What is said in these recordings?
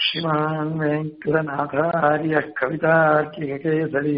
श्रीमान् वेङ्कटनाथार्यः कवितार्किककेसरी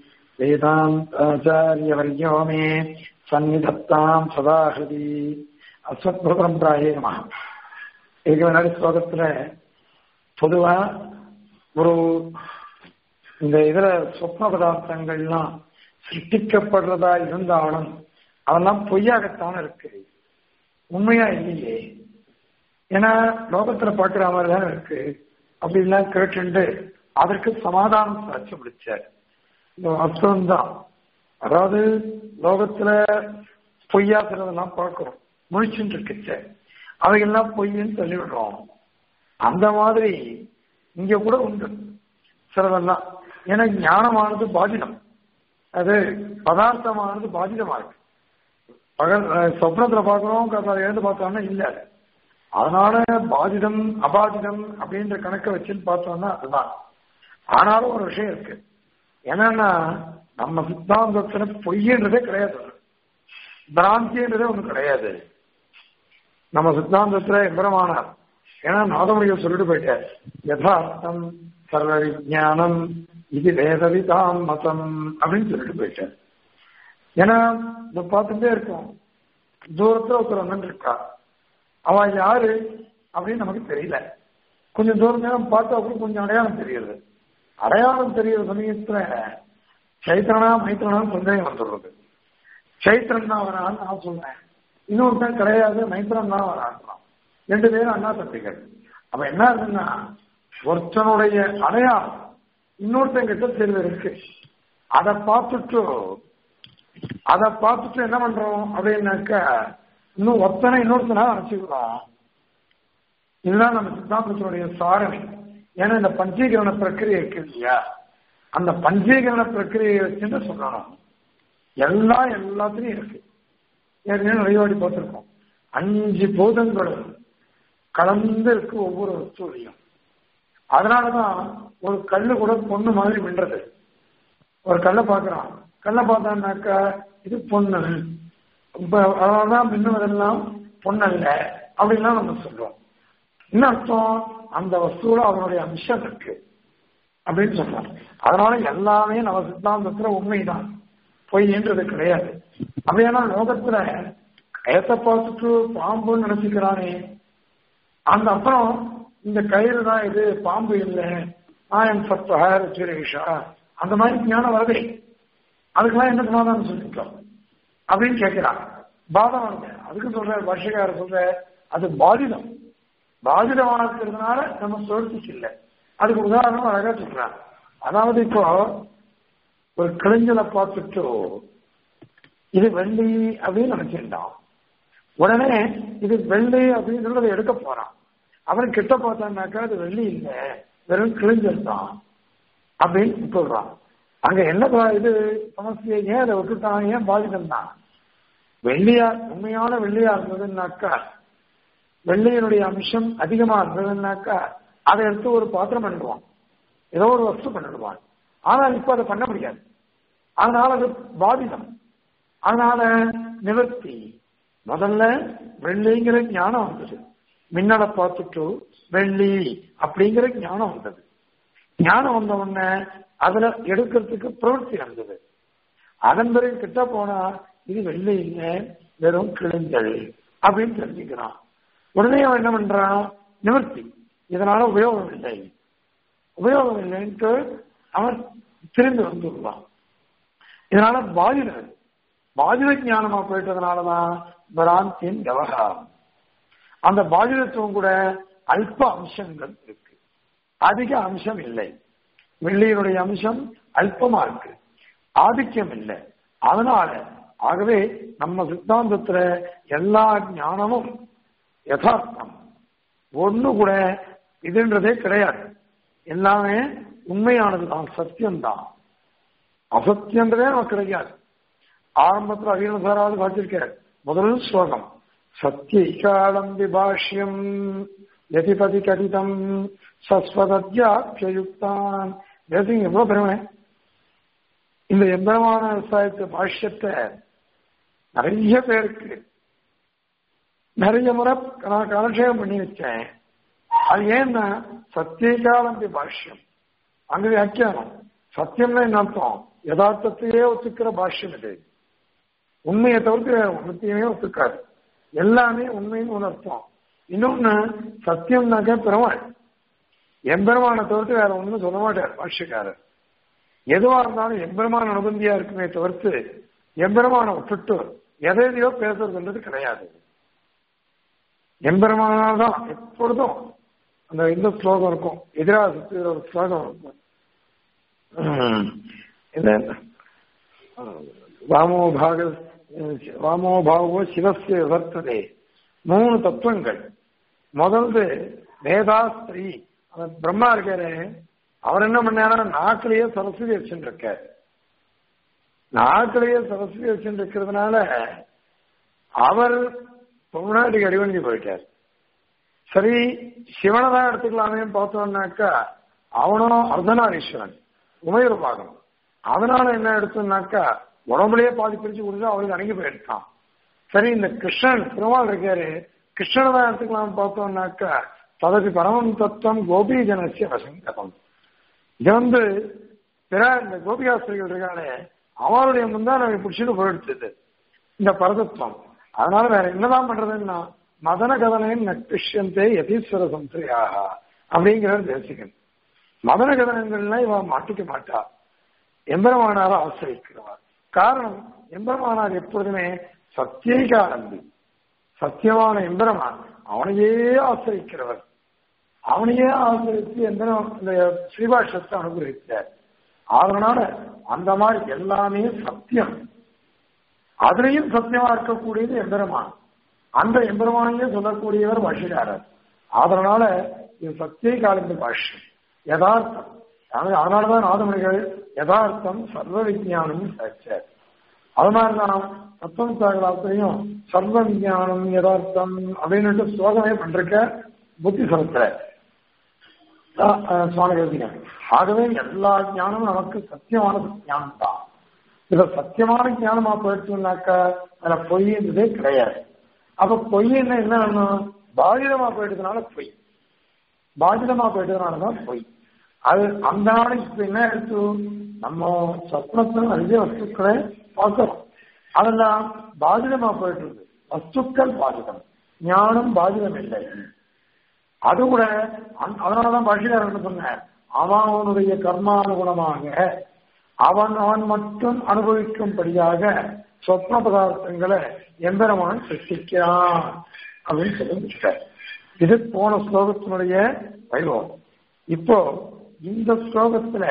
वेदान्ताचार्यवर्यो मे சந்நிதத்தாம் சதாஹதி அஸ்வத்பரம்பராயே நம இதுக்கு முன்னாடி ஸ்லோகத்துல பொதுவா ஒரு இந்த இதுல சொப்ன பதார்த்தங்கள்லாம் சிருஷ்டிக்கப்படுறதா இருந்தாலும் அதெல்லாம் பொய்யாகத்தான் இருக்கு உண்மையா இல்லையே ஏன்னா லோகத்துல பாக்குற மாதிரி தான் இருக்கு அப்படின்லாம் கேட்டுண்டு அதற்கு சமாதானம் சாட்சி பிடிச்சார் இந்த அர்த்தம்தான் அதாவது லோகத்துல பொய்யா சிலதெல்லாம் பார்க்கிறோம் முழிச்சுட்டு இருக்குச்ச அவையெல்லாம் பொய்ன்னு சொல்லிவிடுறோம் அந்த மாதிரி இங்க கூட உண்டு சிலதெல்லாம் ஏன்னா ஞானமானது பாதிதம் அது பதார்த்தமானது பாதிதமா இருக்கு பகல் சொப்னத்துல பாக்குறோம் அதை எழுந்து பார்த்தோம்னா இல்ல அதனால பாதிதம் அபாதிதம் அப்படின்ற கணக்கை வச்சுன்னு பார்த்தோம்னா அதுதான் ஆனாலும் ஒரு விஷயம் இருக்கு என்னன்னா நம்ம சித்தாந்தத்துல பொய்யன்றதே கிடையாது பிராந்தின்றதே ஒண்ணு கிடையாது நம்ம சித்தாந்தத்துல எம்பரமானார் ஏன்னா நாதமுடிகள் சொல்லிட்டு போயிட்டார் யதார்த்தம் சர்வ விஜானம் இது வேதவிதாம் மதம் அப்படின்னு சொல்லிட்டு போயிட்டார் ஏன்னா இதை பார்த்துட்டே இருக்கோம் தூரத்துல ஒருத்தர் வந்து இருக்கா அவன் யாரு அப்படின்னு நமக்கு தெரியல கொஞ்சம் தூரம் நேரம் பார்த்தா கூட கொஞ்சம் அடையாளம் தெரியுது அடையாளம் தெரியுற சமயத்துல சைத்திரனா மைத்திரனா சந்தேகம் வந்துடுறது சைத்திரன் தான் வரான்னு நான் சொல்றேன் இன்னொருத்தன் கிடையாது மைத்திரன் தான் வரான்றான் ரெண்டு பேரும் அண்ணா தம்பிகள் அப்ப என்ன இருக்குன்னா ஒருத்தனுடைய அடையாளம் இன்னொருத்தன் கிட்ட தெரிவு இருக்கு அதை பார்த்துட்டு அதை பார்த்துட்டு என்ன பண்றோம் அப்படின்னாக்கா இன்னும் ஒத்தனை இன்னொருத்தனா நினைச்சுக்கிறோம் இதுதான் நம்ம சித்தாந்தத்தினுடைய சாரணை ஏன்னா இந்த பஞ்சீகரண பிரக்கிரியை இருக்கு இல்லையா அந்த பஞ்சீகரண பிரக்கிரியை வச்சுன்னு சொல்லணும் எல்லாம் எல்லாத்துலயும் இருக்கு ஏற்கனவே நிறைய வாடி பார்த்துருக்கோம் அஞ்சு பூதங்களும் கலந்து இருக்கு ஒவ்வொரு வஸ்துலையும் அதனாலதான் ஒரு கல்லு கூட பொண்ணு மாதிரி மின்றது ஒரு கல்லை பார்க்கறான் கல்லை பார்த்தான்னாக்கா இது பொண்ணு இப்ப அதனாலதான் மின்னுவதெல்லாம் பொண்ணல்ல அப்படின்லாம் நம்ம சொல்றோம் என்ன அர்த்தம் அந்த வஸ்துல அவனுடைய அம்சம் இருக்கு அப்படின்னு சொல்றாங்க அதனால எல்லாமே நம்ம சித்தாந்தத்துல உண்மைதான் பொய்ன்றது கிடையாது அப்படியானா லோகத்துல கயத்தை பார்த்துட்டு பாம்புன்னு நினைச்சுக்கிறானே அந்த அப்புறம் இந்த கயிறு தான் இது பாம்பு இல்லை ஆயம் சத்வஹர் சுரேஷா அந்த மாதிரி ஞானம் வருதே அதுக்கெல்லாம் என்ன சமாதானம் சொல்லிட்டோம் அப்படின்னு கேட்கிறான் பாதம் வருது அதுக்கு சொல்ற வருஷக்கார சொல்ற அது பாதிதம் பாதிதமாக இருக்கிறதுனால நம்ம சுழற்சிக்கு இல்லை அதுக்கு உதாரணம் அழகா சொல்றாங்க அதாவது இப்போ ஒரு கிழிஞ்சலை பார்த்துட்டு இது வெள்ளி அப்படின்னு நினைச்சிருந்தான் உடனே இது வெள்ளி அப்படின்னு சொல்றதை எடுக்க போறான் அவன் கிட்ட பார்த்தான்னாக்கா அது வெள்ளி இல்லை வெறும் கிழிஞ்சல் தான் அப்படின்னு சொல்றான் அங்க என்ன இது சமஸ்தியை ஏன் அதை விட்டுட்டான் ஏன் பாதிதம் தான் வெள்ளியா உண்மையான வெள்ளியா இருந்ததுன்னாக்கா வெள்ளியினுடைய அம்சம் அதிகமா இருந்ததுன்னாக்கா அதை எடுத்து ஒரு பாத்திரம் பண்ணிடுவான் ஏதோ ஒரு வஸ்து பண்ணிடுவான் ஆனால் இப்ப அதை பண்ண முடியாது அதனால அது பாதிதம் அதனால நிவர்த்தி முதல்ல வெள்ளிங்கிற ஞானம் வந்தது மின்னலை பார்த்துட்டு வெள்ளி அப்படிங்கிற ஞானம் வந்தது ஞானம் வந்த உடனே அதுல எடுக்கிறதுக்கு பிரவൃத்தி வந்தது அதன் பிறகு கிட்ட போனா இது வெள்ளி இல்லை வெறும் கிழிஞ்சல் அப்படின்னு தெரிஞ்சுக்கிறான் உடனே அவன் என்ன பண்றான் நிவர்த்தி இதனால உபயோகம் இல்லை உபயோகம் இல்லைன்ட்டு அவன் திரும்பி வந்துடுவான் இதனால பாதித பாதித ஞானமா போயிட்டதுனாலதான் பிராந்தியின் விவகாரம் அந்த பாதிதத்துவம் கூட அல்ப அம்சங்கள் இருக்கு அதிக அம்சம் இல்லை வெள்ளியினுடைய அம்சம் அல்பமா இருக்கு ஆதிக்கம் இல்லை அதனால ஆகவே நம்ம சித்தாந்தத்துல எல்லா ஞானமும் யதார்த்தம் ஒண்ணு கூட இதுன்றதே கிடையாது எல்லாமே உண்மையானதுதான் சத்தியம்தான் அசத்தியன்றதே நமக்கு கிடையாது ஆரம்பத்தில் அகிலசாராவது காட்டிருக்கார் முதல் ஸ்லோகம் சத்தியகாலம் விபாஷ்யம் எதிபதி கடிதம் சஸ்வதத்யாப்யுக்தான் தேசிங்க எவ்வளவு பெருமை இந்த எம்பரமான விவசாயத்து பாஷ்யத்தை நிறைய பேருக்கு நிறைய முறை நான் காலட்சேபம் பண்ணி வச்சேன் அது ஏன்னா சத்தியகாலந்தி பாஷ்யம் அங்க வியாக்கியானம் சத்தியம்னா என்ன அர்த்தம் யதார்த்தத்தையே ஒத்துக்கிற பாஷ்யம் இது உண்மையை தவிர்த்து வேற ஒன்றுத்தையுமே ஒத்துக்காது எல்லாமே உண்மைன்னு ஒரு அர்த்தம் இன்னொன்னு சத்தியம்னாக்க பெருமாள் எம்பெருமானை தவிர்த்து வேற ஒண்ணும் சொல்ல மாட்டார் பாஷ்யக்காரர் எதுவா இருந்தாலும் எம்பெருமான அனுபந்தியா இருக்குமே தவிர்த்து எம்பெருமான விட்டுட்டு எதை எதையோ பேசுறதுன்றது கிடையாது எம்பெருமானால்தான் எப்பொழுதும் அந்த இந்த ஸ்லோகம் இருக்கும் எதிராக சுத்தி ஒரு ஸ்லோகம் இருக்கும் இது வாமோ பாக வாமோ பாவோ சிவசிய விவர்த்ததே மூணு தத்துவங்கள் முதல்து வேதாஸ்திரி அந்த பிரம்மா இருக்காரு அவர் என்ன பண்ணாரா நாக்கிலேயே சரஸ்வதி வச்சுட்டு இருக்காரு நாக்கிலேயே சரஸ்வதி வச்சுட்டு இருக்கிறதுனால அவர் முன்னாடி அடிவண்டி போயிட்டார் சரி சிவனை தான் எடுத்துக்கலாமே பார்த்தோம்னாக்கா அவனும் அர்த்தநாரீஸ்வரன் உமையூர் பாகம் அதனால என்ன எடுத்தோம்னாக்கா உடம்புலயே பாதி பிரிச்சு கொடுத்து அவருக்கு அடங்கி போயிட்டான் சரி இந்த கிருஷ்ணன் திருமால் இருக்காரு கிருஷ்ணனை தான் எடுத்துக்கலாம் பார்த்தோம்னாக்கா ததபி பரமம் தத்துவம் கோபி ஜனசிய வசங்கதம் இது வந்து பிற இந்த கோபிகாஸ்திரிகள் இருக்கானே அவருடைய முந்தான் நம்ம பிடிச்சிட்டு போயிடுச்சது இந்த பரதத்துவம் அதனால வேற என்னதான் பண்றதுன்னா மதன கதனையும் நக்திஷ்யந்தே யதீஸ்வர சந்திரியாக அப்படிங்கிறார் தேசிகன் மதன கதனங்கள்லாம் இவன் மாட்டிக்க மாட்டா எம்பெருமானார ஆசிரிக்கிறவர் காரணம் எம்பெருமானார் எப்பொழுதுமே சத்தியகாரந்தி சத்தியமான எம்பெருமான் அவனையே ஆசிரிக்கிறவர் அவனையே ஆசிரித்து எம்பெருமான் இந்த ஸ்ரீபாஷத்தை அனுகிரகித்தார் அதனால அந்த மாதிரி எல்லாமே சத்தியம் அதுலயும் சத்தியமா இருக்கக்கூடியது எம்பெருமான் அந்த எம்பெருமானையே சொல்லக்கூடியவர் பாஷ்யக்காரர் அதனால இது சத்திய காலிந்த பாஷ்யம் யதார்த்தம் அதனாலதான் நாதமணிகள் யதார்த்தம் சர்வ விஜயானம் சேர்ச்சார் அது மாதிரிதான் தத்துவம் சாகலாத்தையும் சர்வ விஜயானம் யதார்த்தம் அப்படின்னு ஸ்லோகமே பண்றக்க புத்தி செலுத்துற சுவாமி எழுதினார் ஆகவே எல்லா ஞானமும் நமக்கு சத்தியமான ஞானம் தான் இதுல சத்தியமான ஞானமா போயிடுச்சுனாக்கா அதுல பொய்ன்றதே கிடையாது அப்ப பொய்ன்னு என்ன வேணும் பாதிதமா போயிட்டதுனால பொய் பாதிதமா போயிட்டதுனாலதான் பொய் அது அந்த நாளைக்கு இப்ப என்ன எடுத்து நம்ம சப்னத்துல நிறைய வஸ்துக்களை பார்க்கிறோம் அதெல்லாம் பாதிதமா போயிட்டு இருக்கு வஸ்துக்கள் பாதிதம் ஞானம் பாதிதம் இல்லை அது கூட அதனாலதான் பாஷிகாரன் சொன்னேன் அவன் அவனுடைய கர்மானுகுணமாக அவன் அவன் மட்டும் அனுபவிக்கும்படியாக சொப்ன பதார்த்தங்களை எம்பெருமான் சிருஷ்டிக்கிறான் அப்படின்னு சொல்லி முடிச்சிட்டார் இது போன ஸ்லோகத்தினுடைய வைபவம் இப்போ இந்த ஸ்லோகத்துல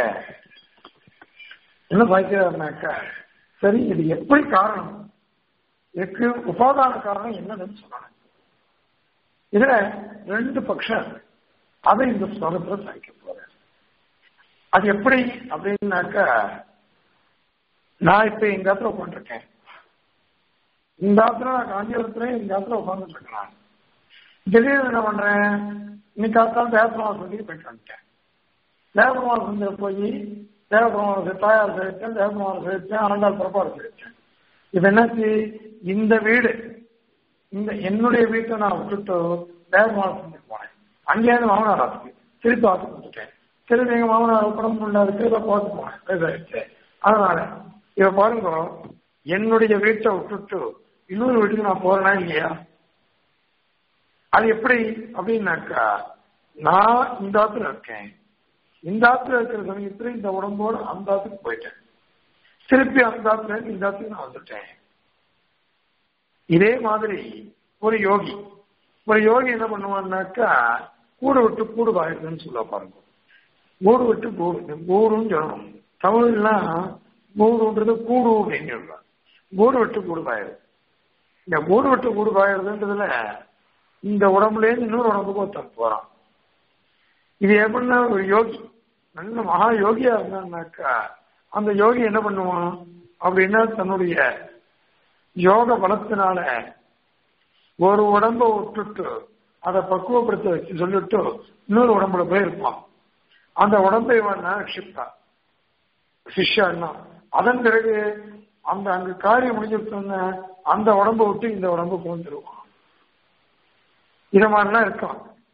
என்ன பாய்க்கிறாருனாக்கா சரி இது எப்படி காரணம் இதுக்கு உபாதான காரணம் என்னதுன்னு சொன்னாங்க இதுல ரெண்டு பட்சம் அதை இந்த ஸ்லோகத்துல சாய்க்க போறேன் அது எப்படி அப்படின்னாக்கா நான் இப்ப எங்க இடத்துல உட்காந்துருக்கேன் இந்த இடத்துல நான் காஞ்சிபுரத்துல இந்த இடத்துல உட்காந்துட்டு இருக்கேன் திடீர்னு என்ன பண்றேன் இன்னைக்கு காத்தாலும் தேவபெருமாள் சொல்லி போயிட்டு வந்துட்டேன் தேவபெருமாள் சந்திர போய் தேவபெருமாள் தாயார் சேர்த்தேன் தேவபெருமாள் சேர்த்தேன் அனங்கால் புறப்பாடு சேர்த்தேன் இப்ப என்னாச்சு இந்த வீடு இந்த என்னுடைய வீட்டை நான் விட்டுட்டு தேவபெருமாள் சந்திக்கு போனேன் அங்கேயிருந்து மாமனார் ஆத்துக்கு திருப்பி ஆத்துக்கு வந்துட்டேன் திருப்பி எங்க மாமனார் உடம்பு முடியாது திருப்பி பார்த்து போனேன் பேசாச்சு அதனால இப்ப பாருங்க என்னுடைய வீட்டை விட்டுட்டு இன்னொரு வீட்டுக்கு நான் போறேனா இல்லையா அது எப்படி அப்படின்னாக்கா நான் இந்த ஆத்துல இருக்கேன் இந்த ஆத்துல இருக்கிற சமயத்துல இந்த உடம்போடு அந்த ஆத்துக்கு போயிட்டேன் திருப்பி அந்த ஆத்துல இந்த ஆத்துக்கு நான் வந்துட்டேன் இதே மாதிரி ஒரு யோகி ஒரு யோகி என்ன பண்ணுவான்னாக்கா கூடு விட்டு கூடு பாயிருதுன்னு சொல்ல பாருங்க கூடு விட்டு கூடு கூடுன்னு சொல்லணும் தமிழ்லாம் கூடுன்றது கூடு அப்படின்னு சொல்லுவாங்க கூடு விட்டு கூடு பாயிருது இந்த கூடு விட்டு கூடு பாயிருதுன்றதுல இந்த உடம்புல இருந்து இன்னொரு உடம்புக்கு ஒருத்தன் போறான் இது எப்படின்னா ஒரு யோகி நல்ல மகா யோகியா இருந்தான்னாக்கா அந்த யோகி என்ன பண்ணுவான் அப்படின்னா தன்னுடைய யோக பலத்தினால ஒரு உடம்ப விட்டுட்டு அதை பக்குவப்படுத்த வச்சு சொல்லிட்டு இன்னொரு உடம்புல போய் இருப்பான் அந்த உடம்பை வேணா ஷிப்டா சிஷ்யான்னா அதன் பிறகு அந்த அங்க காரியம் முடிஞ்சிருத்தோன்னு அந்த உடம்ப விட்டு இந்த உடம்பு போந்துருவான் இத மாதிரிலாம் இருக்கான்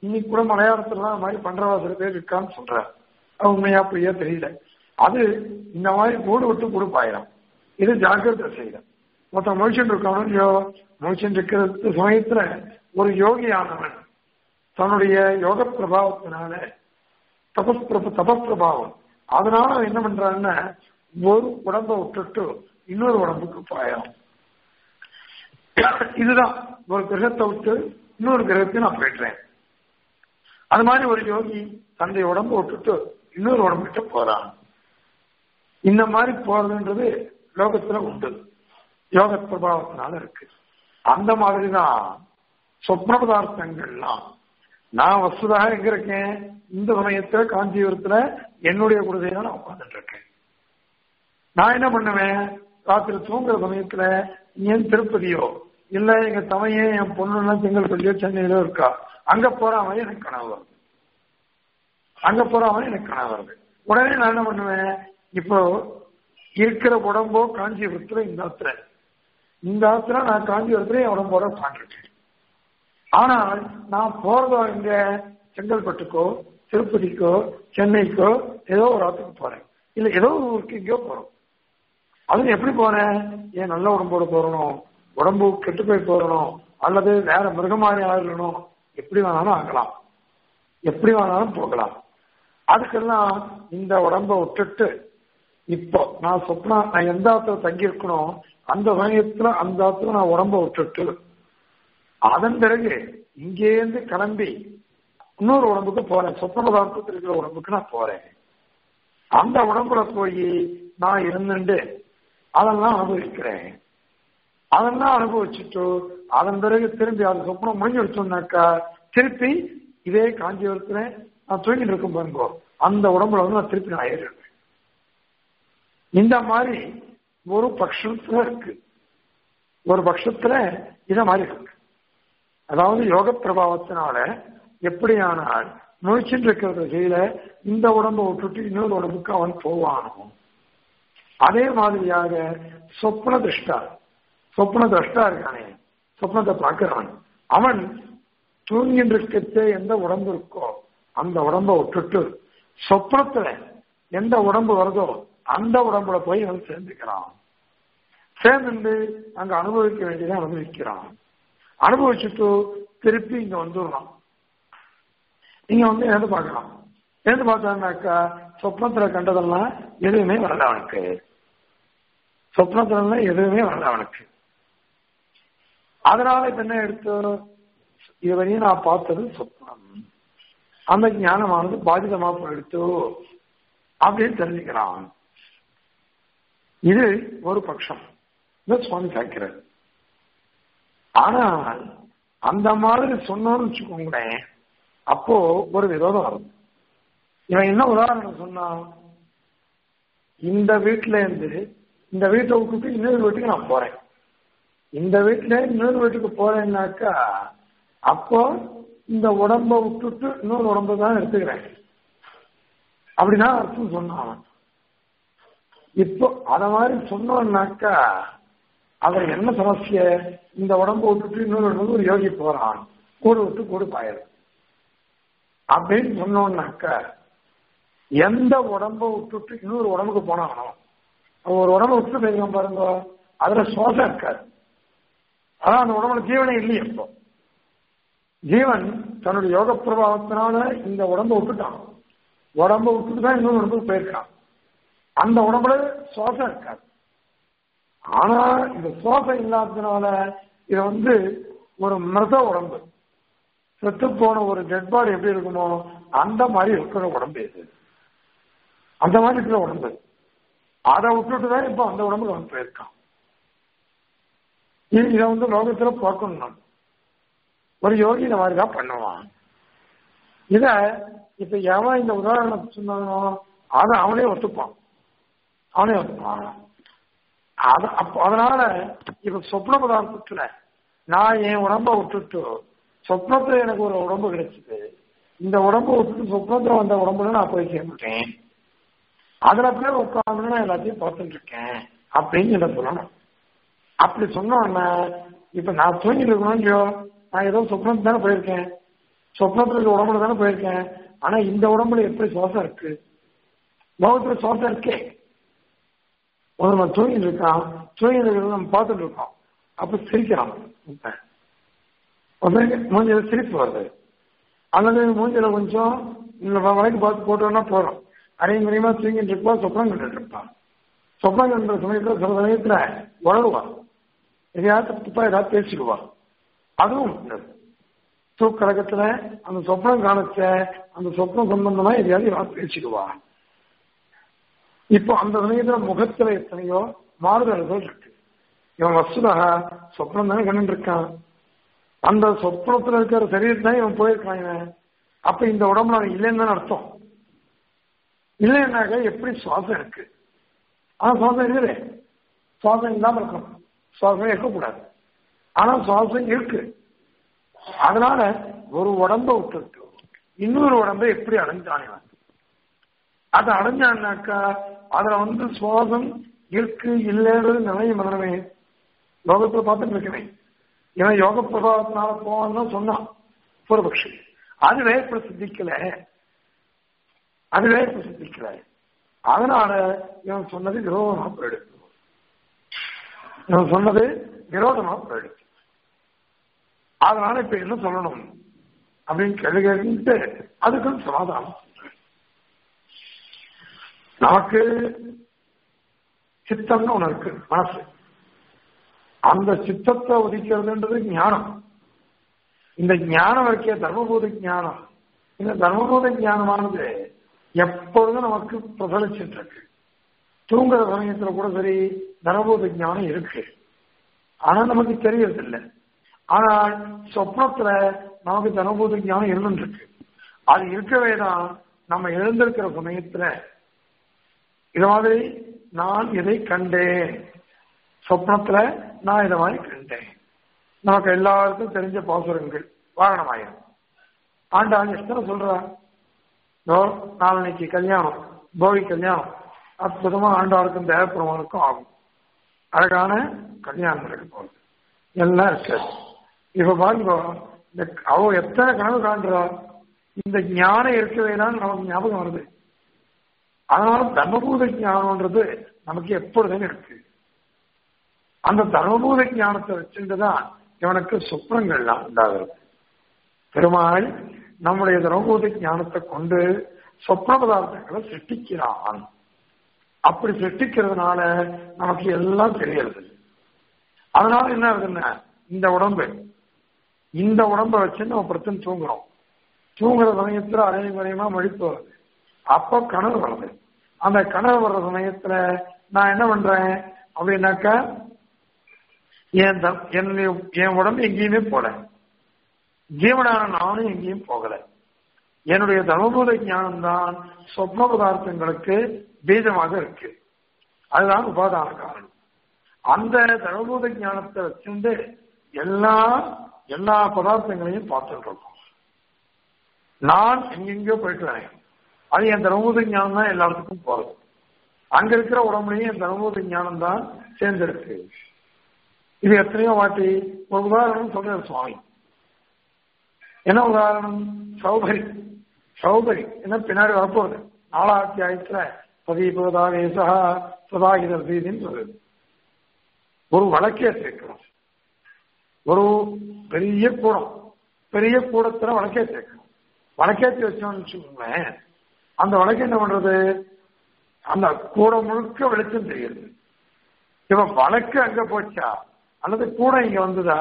இன்னைக்கு கூட மலையாளத்துல அது மாதிரி பண்றவா சில பேர் இருக்கான்னு சொல்றாரு அது உண்மையா பொய்யா தெரியல அது இந்த மாதிரி கூடு விட்டு கொடுப்பாயிரம் இது ஜாக்கிரதை செய்யணும் மொத்தம் முழிச்சுட்டு இருக்கவனும் இல்லையோ முழிச்சுட்டு இருக்கிற சமயத்துல ஒரு யோகியானவன் தன்னுடைய யோக பிரபாவத்தினால தபஸ்பிரப தபப்பிரபாவம் அதனால அவன் என்ன பண்றான்னா ஒரு உடம்ப விட்டுட்டு இன்னொரு உடம்புக்கு பாயம் இதுதான் ஒரு கிரகத்தை விட்டு இன்னொரு கிரகத்தையும் நான் போயிடுறேன் அது மாதிரி ஒரு யோகி தன்னுடைய உடம்பு விட்டுட்டு இன்னொரு உடம்புகிட்ட போறான் இந்த மாதிரி போறதுன்றது லோகத்துல உண்டு யோக பிரபாவத்தினால இருக்கு அந்த மாதிரிதான் சொப்ன பதார்த்தங்கள்லாம் நான் வசுதாக எங்க இருக்கேன் இந்த சமயத்துல காஞ்சிபுரத்துல என்னுடைய குடிசையில நான் உட்கார்ந்துட்டு இருக்கேன் நான் என்ன பண்ணுவேன் ராத்திரி தூங்குற சமயத்துல ஏன் திருப்பதியோ இல்ல எங்க தமையன் என் பொண்ணுலாம் செங்கல்பள்ளியோ சென்னையிலோ இருக்கா அங்க போறாம எனக்கு கனவு வருது அங்க போறாம எனக்கு கனவு வருது உடனே நான் என்ன பண்ணுவேன் இப்போ இருக்கிற உடம்போ காஞ்சிபுரத்துல இந்த ஆத்துல இந்த ஆத்துல நான் காஞ்சிபுரத்துல என் உடம்போட உட்காந்துருக்கேன் ஆனால் நான் போறதோ இங்க செங்கல்பட்டுக்கோ திருப்பதிக்கோ சென்னைக்கோ ஏதோ ஒரு ஆத்துக்கு போறேன் இல்ல ஏதோ ஒரு ஊருக்கு எங்கேயோ போறோம் அது எப்படி போறேன் ஏன் நல்ல உடம்போட போறணும் உடம்பு கெட்டு போய் போறணும் அல்லது வேற மிருகமாரி ஆகணும் எப்படி வேணாலும் ஆகலாம் எப்படி வேணாலும் போகலாம் அதுக்கெல்லாம் இந்த உடம்ப விட்டுட்டு இப்போ நான் சொப்னா நான் எந்த ஆத்துல தங்கி இருக்கணும் அந்த சமயத்துல அந்த ஆத்துல நான் உடம்ப விட்டுட்டு அதன் பிறகு இங்கேருந்து கிளம்பி இன்னொரு உடம்புக்கு போறேன் சொப்ன பதார்த்தத்தில் இருக்கிற உடம்புக்கு நான் போறேன் அந்த உடம்புல போய் நான் இருந்துட்டு அதெல்லாம் அனுபவிக்கிறேன் அதெல்லாம் அனுபவிச்சுட்டு அதன் பிறகு திரும்பி அது சொப்பனம் முடிஞ்சு வச்சோம்னாக்கா திருப்பி இதே காஞ்சிபுரத்துல நான் தூங்கிட்டு இருக்கும் பாருங்கோ அந்த உடம்புல வந்து நான் திருப்பி நான் ஏறிடுவேன் இந்த மாதிரி ஒரு பட்சத்துல இருக்கு ஒரு பட்சத்துல இத மாதிரி இருக்கு அதாவது யோக பிரபாவத்தினால எப்படியானால் முழிச்சுட்டு இருக்கிற செய்யல இந்த உடம்பை விட்டுட்டு இன்னொரு உடம்புக்கு அவன் போவானோ அதே மாதிரியாக சொப்ன திருஷ்டா சொப்ன திரஷ்டா இருக்கானே சொப்னத்தை பார்க்கிறவன் அவன் தூங்கிட்டு இருக்கிறதே எந்த உடம்பு இருக்கோ அந்த உடம்ப விட்டுட்டு சொப்னத்துல எந்த உடம்பு வருதோ அந்த உடம்புல போய் அவன் சேர்ந்துக்கிறான் சேர்ந்து அங்க அனுபவிக்க வேண்டியதை அனுபவிக்கிறான் அனுபவிச்சுட்டு திருப்பி இங்க வந்துடுறான் நீங்க வந்து எழுந்து பார்க்கலாம் எழுந்து பார்த்தான்னாக்கா சொப்னத்துல கண்டதெல்லாம் எதுவுமே வரல அவனுக்கு சொப்னத்துல எதுவுமே வரல அவனுக்கு அதனால இப்ப என்ன எடுத்து இதுவரையும் நான் பார்த்தது சொப்னம் அந்த ஞானமானது பாதிதமா போயிடுத்து அப்படின்னு தெரிஞ்சுக்கிறான் இது ஒரு பட்சம் இந்த சுவாமி சாய்க்கிறார் ஆனால் அந்த மாதிரி சொன்னோம்னு வச்சுக்கோங்களேன் அப்போ ஒரு விரோதம் வரும் இவன் என்ன உதாரணம் சொன்னான் இந்த வீட்டுல இருந்து இந்த வீட்டை விட்டுட்டு இன்னொரு வீட்டுக்கு நான் போறேன் இந்த வீட்டுல இன்னொரு வீட்டுக்கு போறேன்னாக்கா அப்போ இந்த உடம்ப விட்டுட்டு இன்னொரு உடம்ப தான் எடுத்துக்கிறேன் அப்படிதான் அர்த்தம் சொன்னான் இப்போ அத மாதிரி சொன்னோம்னாக்கா அவர் என்ன சமஸ்ய இந்த உடம்ப விட்டுட்டு இன்னொரு உடம்பு ஒரு யோகி போறான் கூடு விட்டு கூடு பாயிரும் அப்படின்னு சொன்னோம்னாக்கா எந்த உடம்ப விட்டுட்டு இன்னொரு உடம்புக்கு போனானோ ஒரு உடம்ப விட்டு போயிருக்கான் பாருங்க அதுல சுவாசம் இருக்காது அதான் அந்த உடம்புல ஜீவனே இல்லையே இப்போ ஜீவன் தன்னுடைய யோக பிரபாவத்தினால இந்த உடம்ப விட்டுட்டான் உடம்ப விட்டுட்டு தான் இன்னொரு உடம்புக்கு போயிருக்கான் அந்த உடம்புல சுவாசம் இருக்காது ஆனா இந்த சுவாசம் இல்லாததுனால இது வந்து ஒரு மிருத உடம்பு செத்து போன ஒரு டெட் பாடி எப்படி இருக்குமோ அந்த மாதிரி இருக்கிற உடம்பு இது அந்த மாதிரி இருக்கிற உடம்பு அதை விட்டுட்டு தான் இப்போ அந்த உடம்புக்கு வந்து போயிருக்கான் இதை வந்து லோகத்துல பார்க்கணும் நம்ம ஒரு யோகி இந்த மாதிரி தான் பண்ணுவான் இத இப்ப எவன் இந்த உதாரணத்தை சொன்னானோ அதை அவனே ஒத்துப்பான் அவனே ஒத்துப்பான் அது அப்ப அதனால இப்ப சொப்ன பதார்த்தத்துல நான் என் உடம்ப விட்டுட்டு சொப்னத்துல எனக்கு ஒரு உடம்பு கிடைச்சது இந்த உடம்பு விட்டுட்டு சொப்னத்துல வந்த உடம்புல நான் போய் சேர்ந்துட்டேன் அதுல போய் உட்காந்து நான் எல்லாத்தையும் பார்த்துட்டு இருக்கேன் அப்படின்னு என்ன சொல்லணும் அப்படி சொன்னோன்னா இப்ப நான் தூங்கிட்டு இருக்கணும் இல்லையோ நான் ஏதோ சொப்னம் தானே போயிருக்கேன் சொப்னத்துல இருக்க உடம்புல தானே போயிருக்கேன் ஆனா இந்த உடம்புல எப்படி சுவாசம் இருக்கு லோகத்துல சுவாசம் இருக்கே ஒரு நம்ம தூங்கிட்டு இருக்கான் தூங்கிட்டு இருக்கிறத நம்ம பார்த்துட்டு இருக்கோம் அப்ப சிரிக்கிறான் உடனே மூஞ்சில சிரிப்பு வருது அல்லது மூஞ்சில கொஞ்சம் இந்த வழக்கு பார்த்து போட்டோம்னா போறோம் அரை முறையமா தூங்கிட்டு இருப்பா சொப்னம் கண்டுட்டு இருப்பான் சொப்னம் கண்ட சமயத்துல சில சமயத்துல வளருவான் எதையாவது தப்பா ஏதாவது பேசிடுவா அதுவும் உண்டு தூக்கலகத்துல அந்த சொப்னம் காணச்ச அந்த சொப்னம் சம்பந்தமா எதையாவது ஏதாவது பேசிடுவா இப்போ அந்த சமயத்துல முகத்துல எத்தனையோ மாறுதல்கள் இருக்கு இவன் வசுதா சொப்னம் தானே கண்டு இருக்கான் அந்த சொப்னத்துல இருக்கிற சரீரம் தான் இவன் போயிருக்கான் இவன் அப்ப இந்த உடம்புல அவன் இல்லைன்னு தானே அர்த்தம் இல்லைன்னாக்க எப்படி சுவாசம் இருக்கு ஆனா சுவாசம் இருக்குது சுவாசம் இல்லாம இருக்கணும் சுவாசம் இருக்கக்கூடாது ஆனா சுவாசம் இருக்கு அதனால ஒரு உடம்ப விட்டுட்டு இன்னொரு உடம்பை எப்படி அடைஞ்சான் இவன் அதை அடைஞ்சான்னாக்கா அதுல வந்து சுவாசம் இருக்கு இல்லைன்றது நிலையம் மனமே லோகத்துல பார்த்துட்டு இருக்கிறேன் இவன் யோக பிரபாவத்தினால போவான்னு தான் சொன்னான் பூர்வபக்ஷி அதுவே இப்ப சித்திக்கல அதுவே இப்ப சித்திக்கல அதனால இவன் சொன்னது விரோதமா போயிடுச்சு இவன் சொன்னது விரோதமா போயிடுச்சு அதனால இப்ப என்ன சொல்லணும் அப்படின்னு கேள்வி கேட்டு அதுக்கும் சமாதானம் நமக்கு சித்தம்னு ஒண்ணு இருக்கு மனசு அந்த சித்தத்தை உதிக்கிறதுன்றது ஞானம் இந்த ஞானம் இருக்க தர்மபூத ஞானம் இந்த தர்மபூத ஞானமானது எப்பொழுதும் நமக்கு பிரசலிச்சுட்டு இருக்கு தூங்குற சமயத்துல கூட சரி தர்மபூத ஞானம் இருக்கு ஆனா நமக்கு தெரியறது இல்லை ஆனால் சொப்னத்துல நமக்கு தர்மபூத ஞானம் இருந்துருக்கு அது இருக்கவே தான் நம்ம எழுந்திருக்கிற சமயத்துல இது மாதிரி நான் இதை கண்டேன் சொப்னத்துல நான் இதை மாதிரி கண்டேன் நமக்கு எல்லாருக்கும் தெரிஞ்ச பாசுரங்கள் வாகனமாயிரம் ஆண்டாள் எத்தனை சொல்றா நாளைக்கு கல்யாணம் போகி கல்யாணம் அற்புதமா ஆண்டாளுக்கும் தேவப்பெருமானுக்கும் ஆகும் அழகான கல்யாணம் நடக்க போகுது எல்லாம் இருக்காது இப்ப பாருங்க இந்த அவ எத்தனை கனவு காண்றா இந்த ஞானம் இருக்கவே தான் நமக்கு ஞாபகம் வருது அதனால தர்மபூத ஞானம்ன்றது நமக்கு எப்பொழுதுமே இருக்கு அந்த தர்மபூத ஞானத்தை வச்சுட்டுதான் இவனுக்கு சுப்னங்கள்லாம் உண்டாகிறது பெருமாள் நம்முடைய தர்மபூத ஞானத்தை கொண்டு சொப்ன பதார்த்தங்களை சிருஷ்டிக்கிறான் அப்படி சிருஷ்டிக்கிறதுனால நமக்கு எல்லாம் தெரியறது அதனால என்ன ஆகுதுன்னா இந்த உடம்பு இந்த உடம்ப வச்சு நம்ம பிரச்சனை தூங்குறோம் தூங்குற சமயத்துல அரை முறையமா மழிப்பு வருது அப்போ கனவு வருது அந்த கனவு வர்ற சமயத்துல நான் என்ன பண்றேன் அப்படின்னாக்கா என் என் உடம்பு எங்கேயுமே போல ஜீவனான நானும் எங்கேயும் போகல என்னுடைய தர்மபூத ஞானம் தான் சொப்ன பதார்த்தங்களுக்கு பீஜமாக இருக்கு அதுதான் உபாதான காரணம் அந்த தர்மபூத ஞானத்தை வச்சுட்டு எல்லா எல்லா பதார்த்தங்களையும் பார்த்துட்டு இருக்கோம் நான் எங்கெங்கயோ போயிட்டு வரேன் அது என் தர்மபூத ஞானம் தான் எல்லா இடத்துக்கும் போறது அங்க இருக்கிற உடம்புலையும் என் தர்மபூத ஞானம் தான் சேர்ந்திருக்கு இது எத்தனையோ வாட்டி ஒரு உதாரணம் சொல்றாரு சுவாமி என்ன உதாரணம் சௌபரி சௌபரி என்ன பின்னாடி வரப்போகுது நாலாம் அத்தியாயத்துல பதிபோதாவேசா சதாகிதர் சீதின்னு சொல்லுது ஒரு வழக்கே சேர்க்கிறோம் ஒரு பெரிய கூடம் பெரிய கூடத்துல வழக்கே சேர்க்கணும் வழக்கேற்றி வச்சோம்னு வச்சுக்கோங்களேன் அந்த வழக்கு என்ன பண்றது அந்த கூடம் முழுக்க வெளிச்சம் தெரியுது இவன் வழக்கு அங்க போச்சா அல்லது கூட இங்க வந்ததா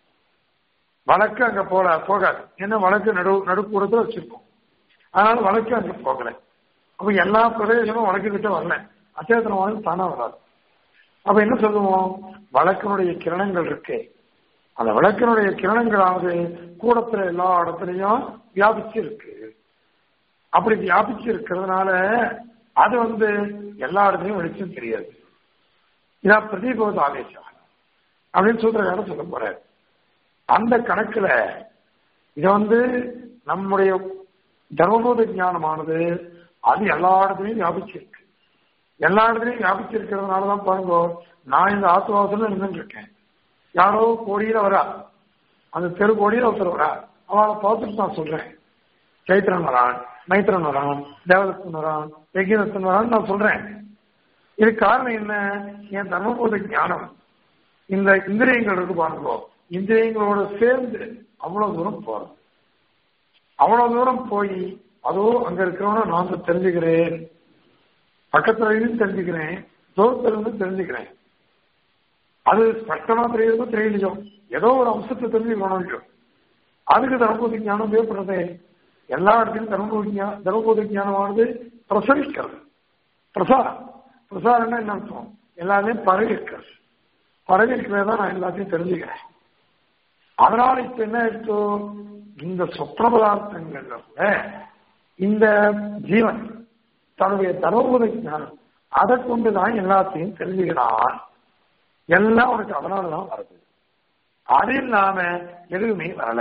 வழக்கு அங்க போல போகாது ஏன்னா வழக்கு நடு நடுக்கூடத்துல வச்சிருக்கோம் அதனால வழக்கு அங்க போகல அப்ப எல்லா பிரதேசமும் வழக்கு கிட்ட வரல அச்சேதன வாழ்க்கை தானா வராது அப்ப என்ன சொல்லுவோம் வழக்கினுடைய கிரணங்கள் இருக்கு அந்த விளக்கினுடைய கிரணங்களானது கூடத்துல எல்லா இடத்துலையும் வியாபிச்சு இருக்கு அப்படி வியாபிச்சு இருக்கிறதுனால அது வந்து எல்லா இடத்துலையும் வெளிச்சம் தெரியாது இதான் பிரதீபவத ஆவேசம் அப்படின்னு சூத்திரக்காரன் சொல்ல போறாரு அந்த கணக்குல இத வந்து நம்முடைய தர்மபோத ஞானமானது அது எல்லா இடத்துலையும் வியாபிச்சிருக்கு எல்லா இடத்துலையும் வியாபிச்சிருக்கிறதுனாலதான் பாருங்க நான் இந்த ஆத்துவாசல நின்று இருக்கேன் யாரோ கோடியில வரா அந்த தெரு கோடியில ஒருத்தர் வரா அவளை பார்த்துட்டு நான் சொல்றேன் சைத்திரன் வரான் மைத்திரன் வரான் தேவதத்தன் வரான் யஜ்யதத்தன் வரான்னு நான் சொல்றேன் இதுக்கு காரணம் என்ன என் தர்மபோத ஞானம் இந்த இந்திரியங்கள் இருக்கு பாருங்கோ இந்திரியங்களோட சேர்ந்து அவ்வளவு தூரம் போறோம் அவ்வளவு தூரம் போய் அதோ அங்க இருக்கிறவன நான் தெரிஞ்சுக்கிறேன் பக்கத்துல இருந்து தெரிஞ்சுக்கிறேன் தூரத்துல இருந்து தெரிஞ்சுக்கிறேன் அது ஸ்பஷ்டமா தெரியறதோ தெரியலையோ ஏதோ ஒரு அம்சத்தை தெரிஞ்சுக்கணும் இல்லையோ அதுக்கு தர்மபோத ஞானம் தேவைப்படுறதே எல்லா இடத்துலையும் தர்மபோத ஞானம் தர்மபோத ஞானமானது பிரசரிக்கிறது பிரசாரம் பிரசாரம்னா என்ன அர்த்தம் எல்லாத்தையும் பரவி இருக்கிறது பரவி இருக்கிறது தான் நான் எல்லாத்தையும் தெரிஞ்சுக்கிறேன் அதனால இப்ப என்ன ஆயிடுச்சோ இந்த சொப்ன பதார்த்தங்கள்ல கூட இந்த ஜீவன் தன்னுடைய தர்மபோத ஞானம் அதை கொண்டுதான் எல்லாத்தையும் தெரிஞ்சுக்கிறான் எல்லாம் உனக்கு அதனாலதான் வருது அது இல்லாம எதுவுமே வரல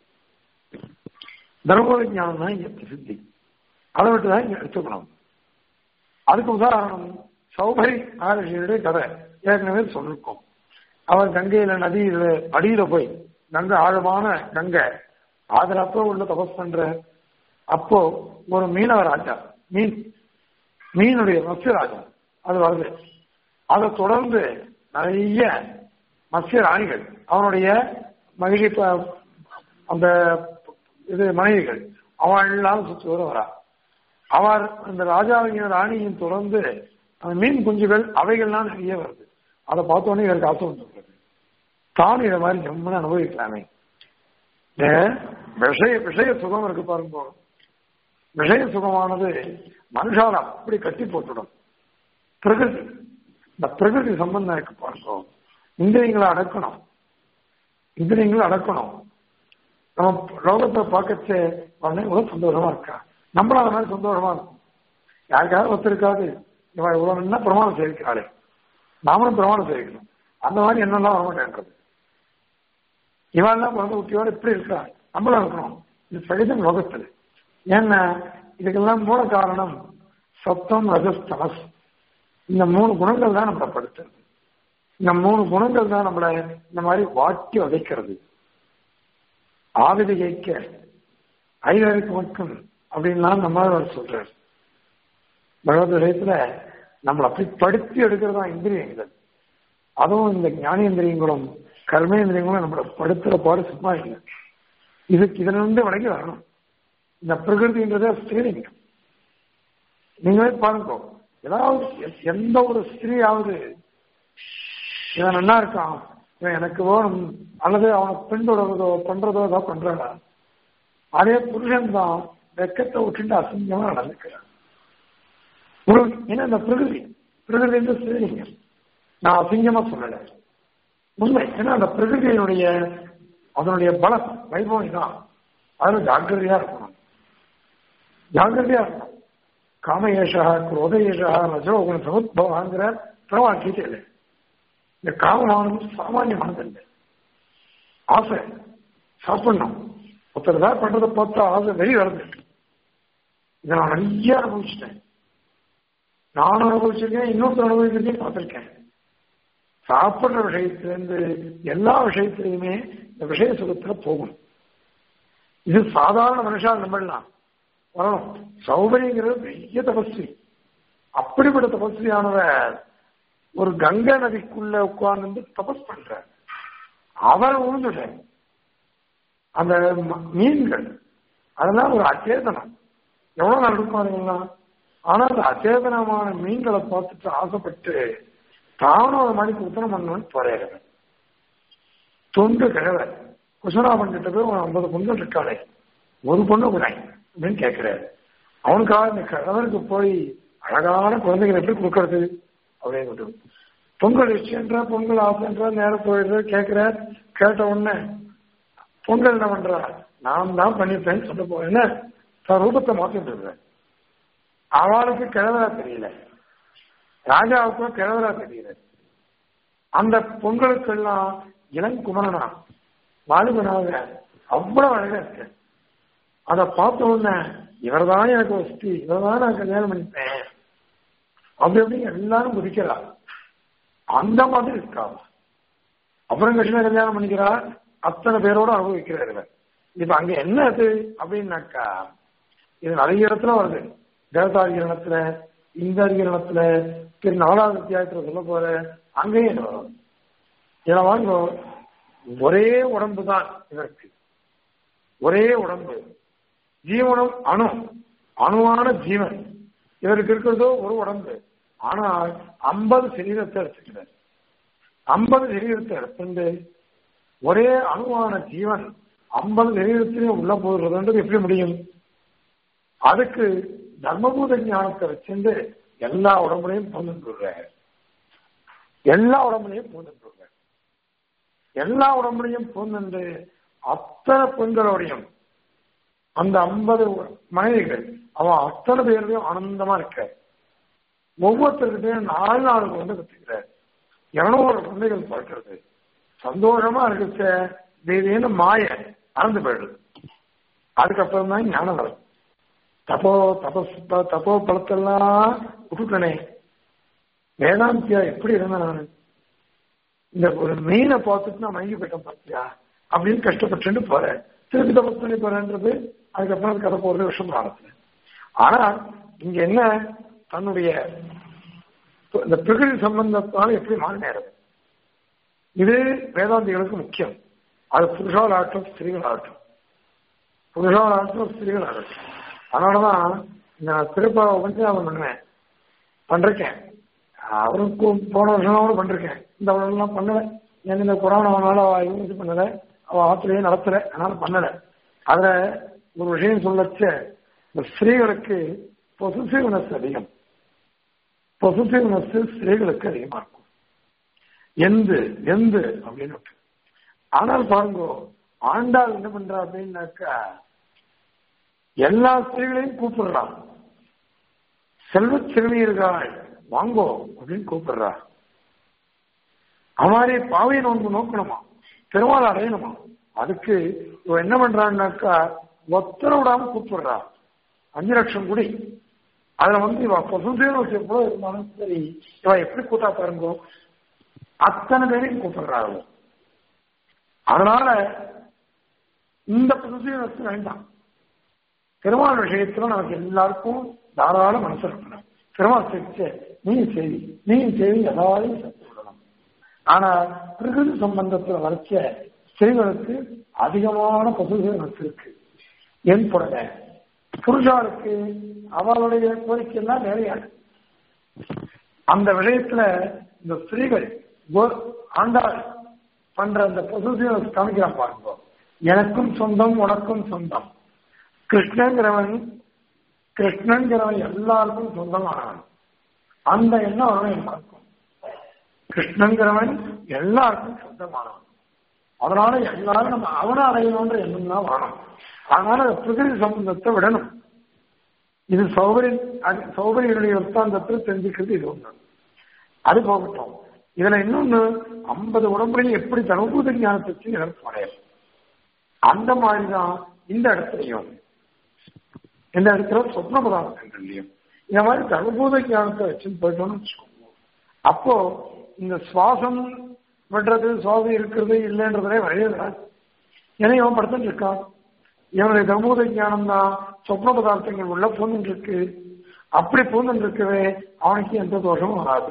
தர்மபோத ஞானம் தான் இங்க பிரசித்தி அதை விட்டு தான் இங்க எடுத்துக்கணும் அதுக்கு உதாரணம் சௌபரி மகாரிஷியுடைய கதை ஏற்கனவே சொல்லிருக்கோம் அவர் கங்கையில நதியில அடியில போய் கங்கை ஆழமான கங்கை அதுல அப்போ உள்ள தபஸ் பண்ற அப்போ ஒரு மீனவ ராஜா மீன் மீனுடைய மத்ய ராஜா அது வருது அதை தொடர்ந்து நிறைய மத்ய ராணிகள் அவனுடைய மகிழி அந்த இது மனைவிகள் அவன் எல்லாம் சுற்றி வர வரா அவர் அந்த ராஜாவின் ராணியும் தொடர்ந்து அந்த மீன் குஞ்சுகள் அவைகள்லாம் நிறைய வருது அதை பார்த்தோன்னே இவருக்கு ஆசை வந்துருக்குது தான் இதை மாதிரி ஜம்முன்னு அனுபவிக்கலாமே விஷய விஷய சுகம் இருக்கு பாருங்க விஷய சுகமானது மனுஷால அப்படி கட்டி போட்டுடும் பிரகிருதி இந்த பிரகிருதி சம்பந்தம் இருக்கு பாருங்க இந்திரியங்களை அடக்கணும் இந்திரியங்களை அடக்கணும் நம்ம லோகத்தை பார்க்கச்சே உடனே இவ்வளவு சந்தோஷமா இருக்கா நம்மளும் அது மாதிரி சந்தோஷமா இருக்கும் யாருக்காவது ஒருத்தருக்காது இவன் இவ்வளவு என்ன பிரமாணம் செய்கிறாளே நாமளும் பிரமாணம் செய்யணும் அந்த மாதிரி என்னெல்லாம் வரமாட்டேன்றது இவெல்லாம் பிறந்த குட்டியோட இப்படி இருக்கா நம்மளும் இருக்கணும் இது சகிதம் லோகத்தில் ஏன்னா இதுக்கெல்லாம் மூல காரணம் சத்தம் ரஜஸ் தமஸ் இந்த மூணு குணங்கள் தான் நம்மளை படுத்துறது இந்த மூணு குணங்கள் தான் நம்மளை இந்த மாதிரி வாட்டி வதைக்கிறது ஆவிதிகைக்க ஐதருக்கு மட்டும் அப்படின்லாம் நம்ம சொல்றாரு பகவத் விஷயத்துல நம்மளை அப்படி படுத்தி எடுக்கிறதா இந்திரியங்கள் அதுவும் இந்த ஞானேந்திரியங்களும் கர்மேந்திரியங்களும் நம்மளை படுத்துற பாடு சும்மா இல்லை இதுக்கு இதுல இருந்து வழங்கி வரணும் இந்த பிரகிருதின்றத ஸ்ரீலிங்கம் நீங்களே பாருங்க ஏதாவது எந்த ஒரு ஸ்திரீயாவது இவன் நல்லா இருக்கான் இவன் எனக்கு வேணும் அல்லது அவனை பின்தொடர்றதோ பண்றதோ ஏதோ பண்றாடா அதே புருஷன் தான் வெக்கத்தை விட்டுட்டு அசிங்கமா நடந்துக்கிறான் ஒரு ஏன்னா இந்த பிரகிருதி பிரகிருதி என்று ஸ்ரீலிங்கம் நான் அசிங்கமா சொல்லல உண்மை ஏன்னா அந்த பிரகிருதியினுடைய அதனுடைய பலம் வைபவம் தான் அதுல ஜாக்கிரதையா இருக்கணும் ஜாக்கிரதையா இருக்கணும் காமயேஷா குரோதயேஷா ரஜோகுண சமுத்பவாங்கிற பிரமா கீதையில இந்த காமமானது சாமானியமானது இல்லை ஆசை சாப்பிடணும் ஒருத்தர் தான் பண்றதை பார்த்தா ஆசை வெறி வருது இதை நான் நிறைய அனுபவிச்சிட்டேன் நானும் அனுபவிச்சிருக்கேன் இன்னொருத்தர் அனுபவிச்சிருக்கேன் பார்த்திருக்கேன் சாப்பிடுற விஷயத்திலிருந்து எல்லா விஷயத்திலையுமே இந்த விஷய சுகத்துல போகும் இது சாதாரண மனுஷா நம்மளாம் வரணும் சௌகரியங்கிறது பெரிய தபஸ்வி அப்படிப்பட்ட தபஸ்வியானவர் ஒரு கங்கை நதிக்குள்ள உட்கார்ந்து தபஸ் பண்ற அவர் உழுந்துட்ட அந்த மீன்கள் அதெல்லாம் ஒரு அச்சேதனம் எவ்வளவு நாள் இருக்கும் ஆனா அந்த அச்சேதனமான மீன்களை பார்த்துட்டு ஆசைப்பட்டு தானும் அது மாதிரி உத்தரம் பண்ணணும்னு போறேன் தொண்டு கிழவ குசனாபன் கிட்ட போய் ஒரு ஐம்பது பொண்ணுகள் இருக்காளே ஒரு பொண்ணு கூட அப்படின்னு கேட்கிறாரு அவனுக்காக இந்த கிழவருக்கு போய் அழகான குழந்தைகள் எப்படி கொடுக்கறது அப்படின்னு பொங்கல் விஷயன்ற பொங்கல் ஆசைன்ற நேரம் போயிடுற கேட்கிற கேட்ட உடனே பொங்கல் என்ன பண்றா நான் தான் பண்ணிப்பேன்னு சொல்ல போறேன்னு தன் ரூபத்தை மாத்திட்டு இருக்கிறேன் அவளுக்கு கிழவரா தெரியல ராஜாவுக்கும் கிழவரா தெரியல அந்த பொங்கலுக்கெல்லாம் இளங்குமரனா வாலிபனாக அவ்வளவு அழகா இருக்கு அதை பார்த்த உடனே இவர்தான் எனக்கு வசதி இவர்தான் நான் கல்யாணம் பண்ணிப்பேன் அப்படி அப்படி எல்லாரும் குதிக்கிறா அந்த மாதிரி இருக்கா அப்புறம் கிருஷ்ண கல்யாணம் பண்ணிக்கிறா அத்தனை பேரோட அனுபவிக்கிறார் இவர் இப்ப அங்க என்ன அது அப்படின்னாக்கா இது நிறைய இடத்துல வருது தேவதாதிகரணத்துல இந்த அதிகரணத்துல திரு நாலாவது அத்தியாயத்துல சொல்ல போற அங்கேயும் இது வரும் இதுல வாங்க ஒரே உடம்பு தான் இதற்கு ஒரே உடம்பு ஜீவனம் அணு அணுவான ஜீவன் இவருக்கு இருக்கிறதோ ஒரு உடம்பு ஆனால் ஐம்பது சரீரத்தை எடுத்துக்கிறார் ஐம்பது சரீரத்தை எடுத்துட்டு ஒரே அணுவான ஜீவன் ஐம்பது சரீரத்திலையும் உள்ள போகிறதுன்றது எப்படி முடியும் அதுக்கு தர்மபூத ஞானத்தை வச்சிருந்து எல்லா உடம்புலையும் பூந்துட்டுற எல்லா உடம்புலையும் பூந்துட்டுற எல்லா உடம்புலையும் பூந்துண்டு அத்தனை பெண்களோடையும் அந்த ஐம்பது மனைவிகள் அவன் அத்தனை பேர்லையும் ஆனந்தமா இருக்க ஒவ்வொருத்தருக்கிட்டையும் நாலு நாலு குழந்தை கத்துக்கிறார் இருநூறு குழந்தைகள் பார்க்கறது சந்தோஷமா இருக்குச்ச திடீர்னு மாய அறந்து போயிடுது அதுக்கப்புறம் தான் ஞானம் வரும் தப்போ தபஸ் தப்போ பழத்தெல்லாம் விட்டுட்டனே வேதாந்தியா எப்படி இருந்தேன் நான் இந்த ஒரு மீனை பார்த்துட்டு நான் மயங்கி போயிட்டேன் பார்த்தியா அப்படின்னு கஷ்டப்பட்டு போறேன் திருப்பி தபஸ் பண்ணி போறேன்றது அதுக்கப்புறம் அது கதை போறது விஷயம் காலத்துல ஆனா இங்க என்ன தன்னுடைய இந்த பிரகிருதி சம்பந்தத்தால் எப்படி மாறினேறது இது வேதாந்திகளுக்கு முக்கியம் அது புருஷால் ஆகட்டும் ஸ்திரீகள் ஆகட்டும் புருஷால் ஆகட்டும் ஸ்திரீகள் ஆகட்டும் அதனாலதான் நான் திருப்ப உபன்யாசம் பண்ணுவேன் பண்றேன் அவருக்கு போன வருஷம் கூட பண்ணிருக்கேன் இந்த வருஷம்லாம் பண்ணல ஏன் இந்த கொரோனாவனால அவ இது பண்ணல அவ ஆத்திரையே நடத்தல அதனால பண்ணல அதுல ஒரு விஷயம் சொல்லச்ச இந்த ஸ்திரீகளுக்கு பொசிட்டிவ்னஸ் அதிகம் பொசிட்டிவ்னஸ் ஸ்திரீகளுக்கு அதிகமா இருக்கும் எந்து எந்து அப்படின்னு ஆனால் பாருங்க ஆண்டாள் என்ன பண்றா அப்படின்னாக்கா எல்லா ஸ்திரீகளையும் கூப்பிடுறான் செல்வ சிறுமியர்கள் வாங்கோ அப்படின்னு கூப்பிடுறா அமாரி பாவை நோன்பு நோக்கணுமா பெருமாள் அடையணுமா அதுக்கு இவ என்ன பண்றான்னாக்கா ஒத்தர விடாம கூப்பிடுறா அஞ்சு லட்சம் குடி அதுல வந்து இவ பசுந்தேன்னு எவ்வளவு இருந்தாலும் சரி இவ எப்படி கூட்டா பாருங்க அத்தனை பேரையும் கூப்பிடுறாங்க அதனால இந்த பசுந்தேவத்து வேண்டாம் பெருமாள் விஷயத்துல நமக்கு எல்லாருக்கும் தாராள மனசு இருக்கணும் பெருமாள் சிகிச்சை நீ செய்தி நீ செய்தி எல்லாரையும் சத்து விடணும் ஆனா பிரகிருதி சம்பந்தத்துல வரைச்ச ஸ்திரீகளுக்கு அதிகமான பசுதேவத்து இருக்கு என் புடவை புருஷாருக்கு அவளுடைய கோரிக்கை எல்லாம் நிறையாது அந்த விஷயத்துல இந்த ஸ்திரீகள் ஆண்டாள் பண்ற அந்த பசுதேவத்தை காமிக்கிறான் பாருங்க எனக்கும் சொந்தம் உனக்கும் சொந்தம் கிருஷ்ணங்கிறவன் கிருஷ்ணங்கிறவன் எல்லாருக்கும் சொந்தமானவன் அந்த எண்ணம் அவனை பார்க்கும் கிருஷ்ணங்கிறவன் எல்லாருக்கும் சொந்தமானவன் அதனால எல்லாரும் நம்ம அவனை அடையணுன்ற எண்ணம் தான் வரணும் அதனால பிரகிருதி சம்பந்தத்தை விடணும் இது சௌகரிய சௌகரியனுடைய வர்த்தாந்தத்தில் தெரிஞ்சுக்கிறது இது ஒன்று அது போகட்டும் இதுல இன்னொன்னு ஐம்பது உடம்புலையும் எப்படி தனபூத ஞானத்தை வச்சு நினைப்பாடையும் அந்த மாதிரிதான் இந்த இடத்துலையும் இந்த இடத்துல சொப்ன பதார்த்தங்கள்லையும் இந்த மாதிரி தனபூத ஞானத்தை வச்சுன்னு போயிட்டோம்னு வச்சுக்கோங்க அப்போ இந்த சுவாசம் விடுறது சுவாசம் இருக்கிறது இல்லைன்றதே வரையே வராது ஏன்னா இவன் படுத்துட்டு இருக்கான் இவனுடைய தர்மபூத ஞானம் தான் சொப்ன பதார்த்தங்கள் உள்ள பூந்துட்டு இருக்கு அப்படி பூந்துட்டு இருக்கவே அவனுக்கு எந்த தோஷமும் வராது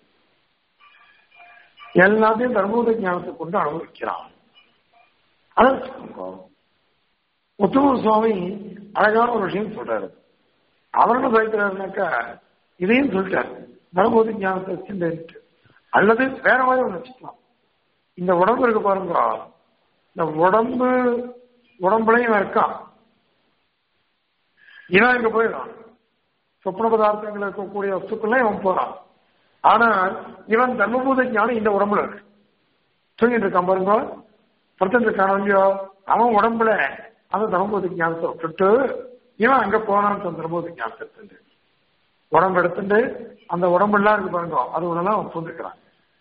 எல்லாத்தையும் தர்மபூத ஞானத்தை கொண்டு அனுபவிக்கிறான் அதை உத்தம சுவாமி அழகான ஒரு விஷயம் சொல்றாரு அவர் என்ன சொல்லிக்கிறாருனாக்கா இதையும் சொல்லிட்டார் தர்மபூத ஞானத்தை வச்சுட்டு அல்லது வேற மாதிரி ஒன்று வச்சுக்கலாம் இந்த உடம்பு இருக்கு பாருங்க இந்த உடம்பு உடம்புலையும் இருக்கான் இவன் இங்க போயிடான் சொப்ன பதார்த்தங்கள் இருக்கக்கூடிய வஸ்துக்கள்லாம் இவன் போறான் ஆனால் இவன் தர்மபூத ஞானம் இந்த உடம்புல இருக்கு தூங்கிட்டு இருக்கான் பாருங்க படுத்துட்டு இருக்கான் இல்லையோ அவன் உடம்புல அந்த தர்மபூத ஞானத்தை விட்டுட்டு இவன் அங்க போனான் தர்மபூத ஞானத்தை எடுத்துட்டு உடம்பு எடுத்துட்டு அந்த உடம்பெல்லாம் இருக்கு பாருங்க அது ஒண்ணெல்லாம் அவன் புரிஞ்சுக்கிறான்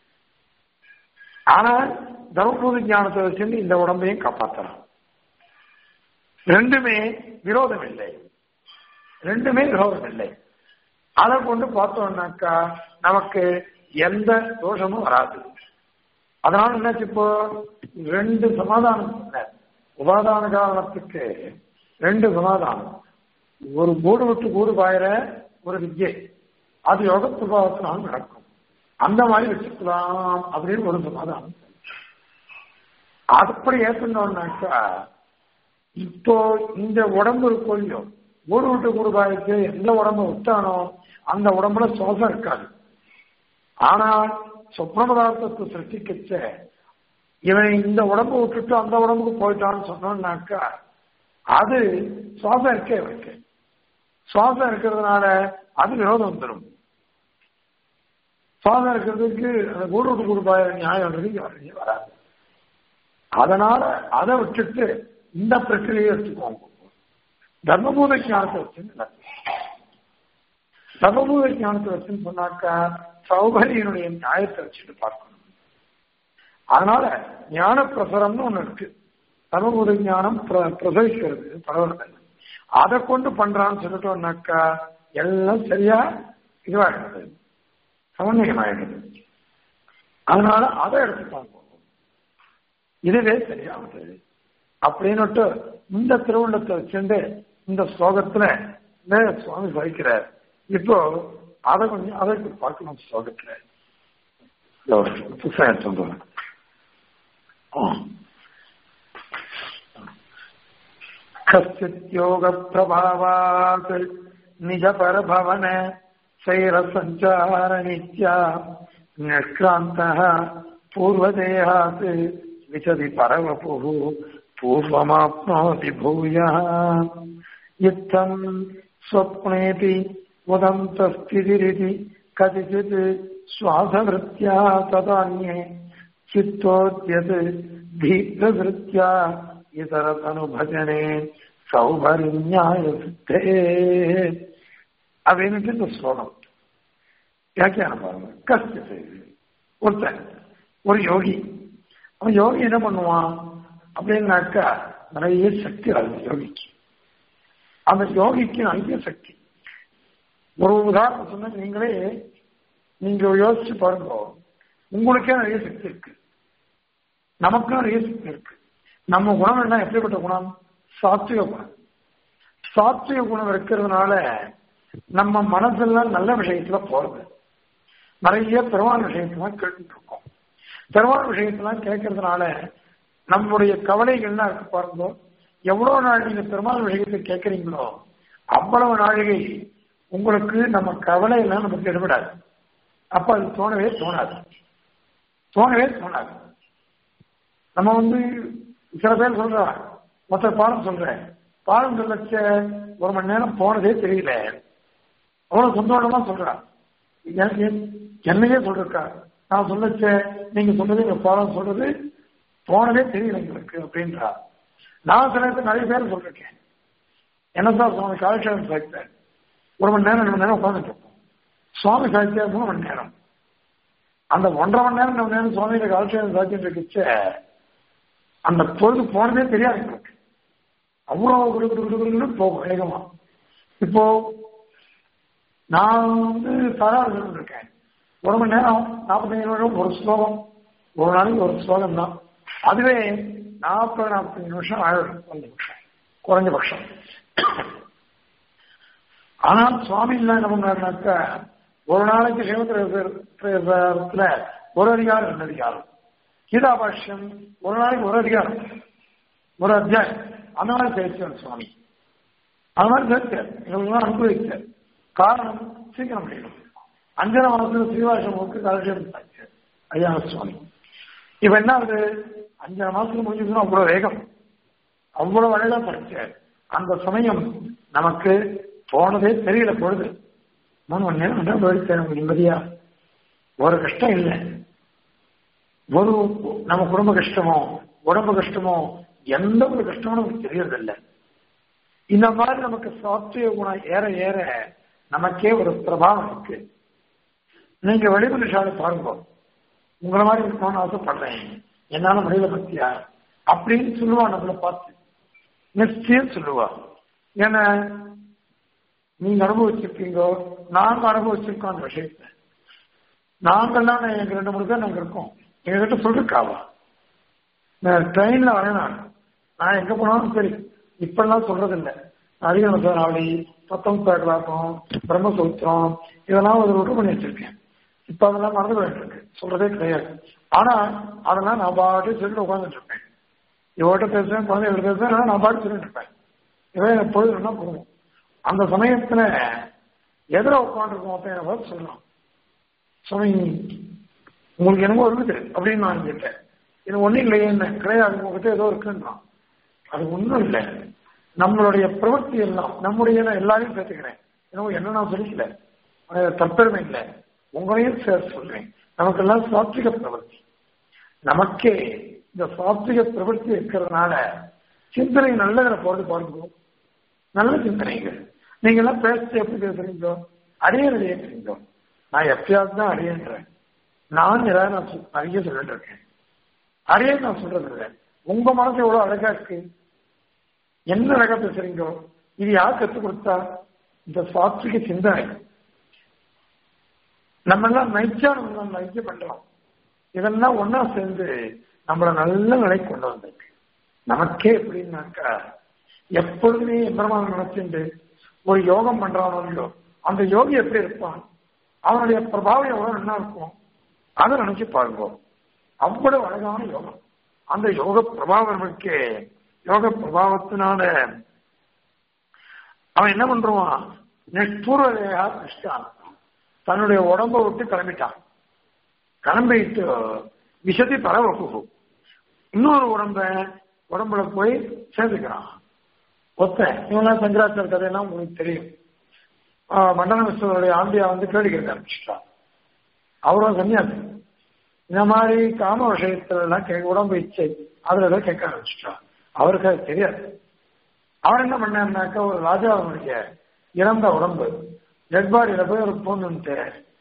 ஆனால் தர்மபூத ஞானத்தை வச்சுட்டு இந்த உடம்பையும் காப்பாத்துறான் ரெண்டுமே விரோதம் இல்லை ரெண்டுமே விரோதம் இல்லை அதை கொண்டு பார்த்தோம்னாக்கா நமக்கு எந்த தோஷமும் வராது அதனால என்னாச்சு இப்போ ரெண்டு சமாதானம் சொன்னார் உபாதான காரணத்துக்கு ரெண்டு சமாதானம் ஒரு கூடு விட்டு கூடு பாயிற ஒரு வித்யை அது யோக பிரபாவத்தினால் நடக்கும் அந்த மாதிரி வச்சுக்கலாம் அப்படின்னு ஒரு சமாதானம் அப்படி ஏற்றணும்னாக்கா இப்போ இந்த உடம்பு இருக்கும் இல்லையோ கூடு விட்டு கூடு பாய்க்கு எந்த உடம்பு விட்டானோ அந்த உடம்புல சுவாசம் இருக்காது ஆனால் சொப்ன பதார்த்தத்தை சிருஷ்டிக்கச்ச இவன் இந்த உடம்பு விட்டுட்டு அந்த உடம்புக்கு போயிட்டான்னு சொன்னோம்னாக்கா அது சுவாசம் இருக்கே இவனுக்கு சுவாசம் இருக்கிறதுனால அது விரோதம் வந்துடும் சுவாசம் இருக்கிறதுக்கு அந்த கூடு விட்டு கூடு பாய நியாயம் வராது அதனால அதை விட்டுட்டு இந்த பிரக்கிரியை எடுத்துக்கோங்க தர்மபூத ஞானத்தை வச்சு தர்மபூத ஞானத்தை வச்சுன்னு சொன்னாக்கா சௌகரியனுடைய நியாயத்தை வச்சுட்டு பார்க்கணும் அதனால ஞான பிரசரம்னு ஒண்ணு இருக்கு தர்மபூத ஞானம் பிரசவிக்கிறது பரவாயில்ல அதை கொண்டு பண்றான்னு சொல்லிட்டோம்னாக்கா எல்லாம் சரியா இதுவாகிடுது சமன்வயமாயிடுது அதனால அதை எடுத்துப்பாங்க இதுவே சரியாகுது அப்படின்னுட்டு இந்த திருவுள்ளத்தை வச்சுட்டு இந்த ஸ்லோகத்துல சுவாமி வகிக்கிறார் இப்போ அதை கொஞ்சம் அதை பார்க்கணும் ஸ்லோகத்துல புத்தகம் சொல்றேன் कश्चिद्योगप्रभावात् निजपरभवन सैरसञ्चारनित्या निष्क्रान्तः पूर्वदेहात् विशति परवपुः पूर्वमाप्नोति भूयः इत्थम् स्वप्नेति उदन्तस्थितिरिति कतिचित् श्वासवृत्त्या तदान्ये चित्तोद्यत् दीर्घवृत्त्या இதரதனுபஜனே சௌபரிஞாய சித்தே அப்படின்னு இந்த ஸ்லோகம் வியாக்கியானம் பாருங்க கஷ்ட செய்து ஒருத்தன் ஒரு யோகி அவன் யோகி என்ன பண்ணுவான் அப்படின்னாக்கா நிறைய சக்தி வருது யோகிக்கு அந்த யோகிக்கு நிறைய சக்தி ஒரு உதாரணம் சொன்ன நீங்களே நீங்க யோசிச்சு பாருங்க உங்களுக்கே நிறைய சக்தி இருக்கு நமக்கும் நிறைய சக்தி இருக்கு நம்ம குணம் என்ன எப்படிப்பட்ட குணம் சாத்விக குணம் சாத்விக குணம் இருக்கிறதுனால நம்ம மனசெல்லாம் நல்ல விஷயத்துல போறது நிறைய பெருமாள் விஷயத்தெல்லாம் கேட்டுட்டு இருக்கோம் பெருமாள் விஷயத்தெல்லாம் கேட்கறதுனால நம்முடைய கவலைகள்லாம் இருக்கு பாருங்க எவ்வளவு நாள் நீங்க பெருமாள் விஷயத்தை கேட்கறீங்களோ அவ்வளவு நாழிகை உங்களுக்கு நம்ம கவலை எல்லாம் நமக்கு எடுபடாது அப்ப அது தோணவே தோணாது தோணவே தோணாது நம்ம வந்து சில பேர் சொல்றான் மொத்த பாடம் சொல்றேன் பாடம் சொல்லச்ச ஒரு மணி நேரம் போனதே தெரியல அவ்வளவு சந்தோஷமா சொல்றான் என்னையே சொல்றா நான் சொல்லச்ச நீங்க சொன்னது எங்க பாடம் சொல்றது போனதே தெரியல எங்களுக்கு அப்படின்றா நான் சில பேர் நிறைய பேர் சொல்லிருக்கேன் என்ன சார் சுவாமி காலட்சேபம் சாதித்தார் ஒரு மணி நேரம் ரெண்டு மணி நேரம் உட்காந்துட்டு இருப்போம் சுவாமி சாதித்தார் மூணு மணி நேரம் அந்த ஒன்றரை மணி நேரம் ரெண்டு மணி நேரம் சுவாமியில காலட்சேபம் சாதிச்சுட்டு இருக்குச்ச அந்த பொழுது போனதே தெரியாது எங்களுக்கு அவ்வளவு குடு போகும் வேகமா இப்போ நான் வந்து சாதாரண இருக்கேன் ஒரு மணி நேரம் நாற்பத்தஞ்சு நிமிஷம் ஒரு ஸ்லோகம் ஒரு நாளைக்கு ஒரு ஸ்லோகம் தான் அதுவே நாற்பது நாற்பத்தஞ்சு நிமிஷம் ஆயிரம் நிமிஷம் குறைஞ்சபட்சம் ஆனால் சுவாமி எல்லாம் என்ன பண்ணாருனாக்கா ஒரு நாளைக்கு சிவத்திரத்துல ஒரு அதிகாரம் ரெண்டு அதிகாரம் கீதா பாஷ்யம் ஒரு நாளைக்கு ஒரு அதிகாரம் ஒரு அத்தியாயம் அந்த மாதிரி சேர்த்தார் சுவாமி அது மாதிரி சேர்த்தார் எங்களுக்கு அனுபவித்தார் காரணம் சீக்கிரம் முடியணும் அஞ்சன மாதத்துல ஸ்ரீவாசமுக்கு காலட்சேபம் சாதிச்சார் ஐயா சுவாமி இப்ப என்ன ஆகுது அஞ்சரை மாசத்துக்கு முடிஞ்சதுன்னா அவ்வளவு வேகம் அவ்வளவு அழகா படிச்சார் அந்த சமயம் நமக்கு போனதே தெரியல பொழுது மூணு மணி நேரம் என்ன போயிடுச்சு நமக்கு நிம்மதியா ஒரு கஷ்டம் இல்லை ஒரு நம்ம குடும்ப கஷ்டமோ உடம்பு கஷ்டமோ எந்த ஒரு கஷ்டமும் நமக்கு தெரியறதில்லை இந்த மாதிரி நமக்கு சாத்விய குணம் ஏற ஏற நமக்கே ஒரு பிரபாவம் இருக்கு நீங்க வெளிமனுஷால பாருங்க உங்களை மாதிரி இருக்கணும்னு ஆசைப்படுறேன் என்னால முடியல பத்தியா அப்படின்னு சொல்லுவா நம்மளை பார்த்து நிச்சயம் சொல்லுவா ஏன்னா நீங்க அனுபவிச்சிருக்கீங்கோ நாங்க அனுபவிச்சிருக்கோம் அந்த விஷயத்தை நாங்கெல்லாம் எங்க ரெண்டு மூணு பேர் நாங்க இருக்கோம் எங்ககிட்ட சொல்லிருக்காவா ட்ரெயின்ல வரேன் நான் நான் எங்க போனாலும் சரி இப்பெல்லாம் சொல்றது இல்லை அதிக நாவலி பத்தொன்பது பேக்கலாக்கம் பிரம்மசூத்திரம் இதெல்லாம் ஒரு ரொட்டு பண்ணி வச்சிருக்கேன் இப்ப அதெல்லாம் மறந்து போயிட்டு இருக்கு சொல்றதே கிடையாது ஆனா அதெல்லாம் நான் பாட்டு சொல்லிட்டு உட்காந்துட்டு இருப்பேன் இவர்கிட்ட பேசுறேன் குழந்தைகள் பேசுறேன் ஆனா நான் பாட்டு சொல்லிட்டு இருப்பேன் இவன் எனக்கு பொழுதுனா போகும் அந்த சமயத்துல எதிர உட்காந்துருக்கோம் அப்ப எனக்கு பதில் சொல்லலாம் சுவாமி உங்களுக்கு என்னமோ இருக்குது அப்படின்னு நான் கேட்டேன் இது ஒண்ணும் இல்லையே என்ன கிடையாது உங்ககிட்ட ஏதோ இருக்குன்றான் அது ஒண்ணும் இல்லை நம்மளுடைய பிரவൃத்தி எல்லாம் நம்முடைய நான் எல்லாரையும் சேர்த்துக்கிறேன் என்னவோ என்ன நான் சொல்லிக்கல அது தற்பெருமை இல்லை உங்களையும் சேர்த்து சொல்றேன் நமக்கெல்லாம் சாத்விக பிரவൃத்தி நமக்கே இந்த சாத்விக பிரவൃத்தி இருக்கிறதுனால சிந்தனை நல்லதில் போறது பாருங்க நல்ல சிந்தனைகள் நீங்க எல்லாம் பேசிட்டு எப்படி பேசுறீங்களோ அடியன் அடியேன்றீங்களோ நான் எப்பயாவது தான் அடியன்றேன் நான் ஏதாவது நான் சொல்- நிறைய சொல்லிட்டு இருக்கேன் அடியே நான் சொல்றது இல்லை உங்க மனசு எவ்வளவு அழகா இருக்கு என்ன அழகா பேசுறீங்களோ இது யார் கற்றுக் கொடுத்தா இந்த சாத்விக சிந்தனை நம்ம எல்லாம் நைச்சா நம்ம நைச்ச பண்றோம் இதெல்லாம் ஒன்னா சேர்ந்து நம்மள நல்ல நிலை கொண்டு வந்திருக்கு நமக்கே எப்படின்னாக்கா எப்பொழுதுமே எம்பெருமான நினைச்சுண்டு ஒரு யோகம் பண்றானோ இல்லையோ அந்த யோகி எப்படி இருப்பான் அவனுடைய பிரபாவம் எவ்வளவு நல்லா இருக்கும் அதை நினைச்சு பாருங்க அவ்வளவு அழகான யோகம் அந்த யோக பிரபாவம் நமக்கு யோக பிரபாவத்தினால அவன் என்ன பண்றான் நிஷ்பூர்வதையா கிருஷ்டான் தன்னுடைய உடம்ப விட்டு கிளம்பிட்டான் கிளம்பிட்டு விஷதி பரவப்பு இன்னொரு உடம்ப உடம்புல போய் சேர்ந்துக்கிறான் ஒத்த இவங்கெல்லாம் சங்கராச்சார கதையெல்லாம் உங்களுக்கு தெரியும் ஆஹ் மண்டல விஸ்வனுடைய ஆண்டியா வந்து கேள்வி கேட்க ஆரம்பிச்சிட்டான் அவரும் சன்னியாசி இந்த மாதிரி காம விஷயத்துல எல்லாம் கே- உடம்பு இச்சை அதுல ஏதோ கேட்க ஆரம்பிச்சிட்டான் அவருக்கு அது தெரியாது அவர் என்ன பண்ணாருனாக்கா ஒரு ராஜாவுடைய இறந்த உடம்பு டெட் பாடியில போய் ஒரு போன்னுட்டு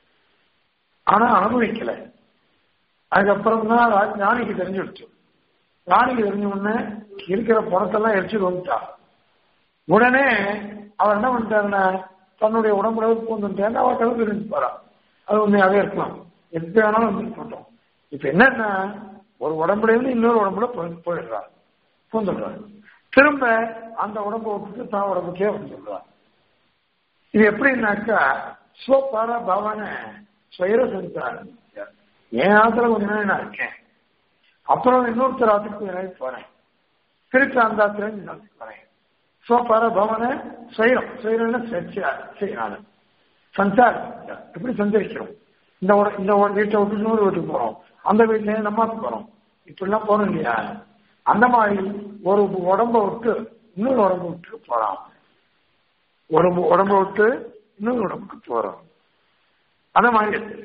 ஆனா அனுபவிக்கல அதுக்கப்புறம் தான் ரா- ராணிக்கு தெரிஞ்சுடுச்சு ராணிக்கு தெரிஞ்ச உடனே இருக்கிற பணத்தெல்லாம் எரிச்சுட்டு வந்துட்டா உடனே அவர் என்ன பண்ணிட்டாருன்னா தன்னுடைய உடம்புல பூந்துட்டாங்க அவ கிளம்பி இருந்து போறா அது உண்மையாவே இருக்கலாம் எப்படி வேணாலும் வந்து போட்டோம் இப்ப என்னன்னா ஒரு உடம்புல இருந்து இன்னொரு உடம்புல போய்- போயிடுறா பூந்துடுறாரு திரும்ப அந்த உடம்பை விட்டுட்டு தான் உடம்புக்கே வந்துடுறார் இது எப்படின்னாக்கா ஸ்வபார பவன ஸ்வயர செஞ்சார் என் ஆத்துல கொஞ்ச நாள் நான் இருக்கேன் அப்புறம் இன்னொருத்தர் ஆத்துக்கு கொஞ்ச நாள் போறேன் திருச்சி அந்த ஆத்துல இந்த ஆத்துக்கு போறேன் ஸ்வபார பவன ஸ்வயம் ஸ்வயரம்னா செய்யறாரு சஞ்சாரம் எப்படி சஞ்சரிக்கிறோம் இந்த ஒரு- இந்த ஒரு வீட்டை விட்டு இன்னொரு வீட்டுக்கு போறோம் அந்த வீட்டுல நம்ம ஆத்துக்கு போறோம் இப்படிலாம் போறோம் இல்லையா அந்த மாதிரி ஒரு உடம்ப விட்டு இன்னொரு உடம்பு விட்டு போறான் ஒரு உடம்ப விட்டு இன்னொரு உடம்புக்கு போறோம் அந்த மாதிரி இருக்கு.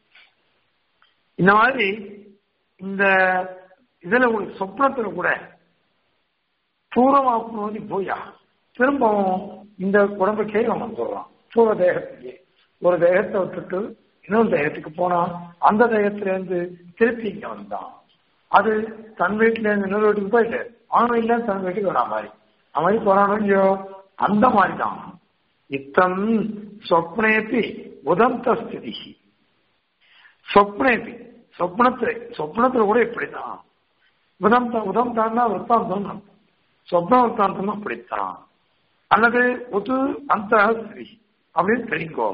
இந்த மாதிரி இந்த இதுல ஒரு சொப்னத்துல கூட பூர்வமாக்குனோதி போயா திரும்பவும் இந்த உடம்புக்கே அவன் வந்துடுறான் பூர்வ தேகத்துக்கு ஒரு தேகத்தை விட்டுட்டு இன்னொரு தேகத்துக்கு போனான் அந்த தேகத்துல இருந்து திருப்பி இங்க வந்தான் அது தன் வீட்டுல இருந்து இன்னொரு வீட்டுக்கு போயிட்டு அவன் இல்ல தன் வீட்டுக்கு வரா மாதிரி அவன் மாதிரி போறானோ இல்லையோ அந்த மாதிரி தான் இத்தம் சொப்னேபி உதந்த ஸ்திதி சொப்னேபி சொப்னத்தை சொப்னத்துல கூட இப்படிதான் உதம் உதம் தான்னா விற்த்தாந்தம் அர்த்தம் சொப்ன விற்த்தாந்தம் அப்படித்தான் அல்லது உது அந்த ஸ்திதி அப்படின்னு தெரியுங்கோ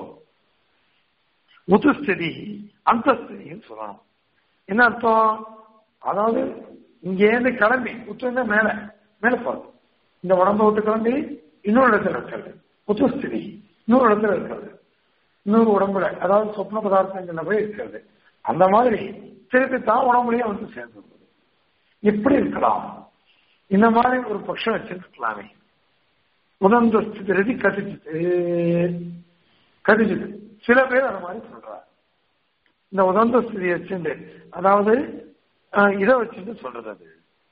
உது ஸ்திதி அந்த ஸ்திதின்னு சொல்லணும் என்ன அர்த்தம் அதாவது இங்கேருந்து கிளம்பி உத்து மேல மேல போறது இந்த உடம்ப விட்டு கிளம்பி இன்னொரு இடத்துல இருக்கிறது புத்துஸ்திதி இன்னொரு இடத்துல இருக்கிறது இன்னொரு உடம்புல அதாவது சொப்ன பதார்த்தங்கள்ல போய் இருக்கிறது அந்த மாதிரி திருப்பி தான் உடம்புலயே வந்து சேர்ந்தது இப்படி இருக்கலாம் இந்த மாதிரி ஒரு பட்சம் வச்சிருக்கலாமே உதந்த ஸ்திதி கதிச்சுது கதிச்சுது சில பேர் அந்த மாதிரி சொல்றாங்க இந்த உதந்த ஸ்திதியை வச்சுட்டு அதாவது ஆஹ், இதை வச்சுட்டு சொல்றது அது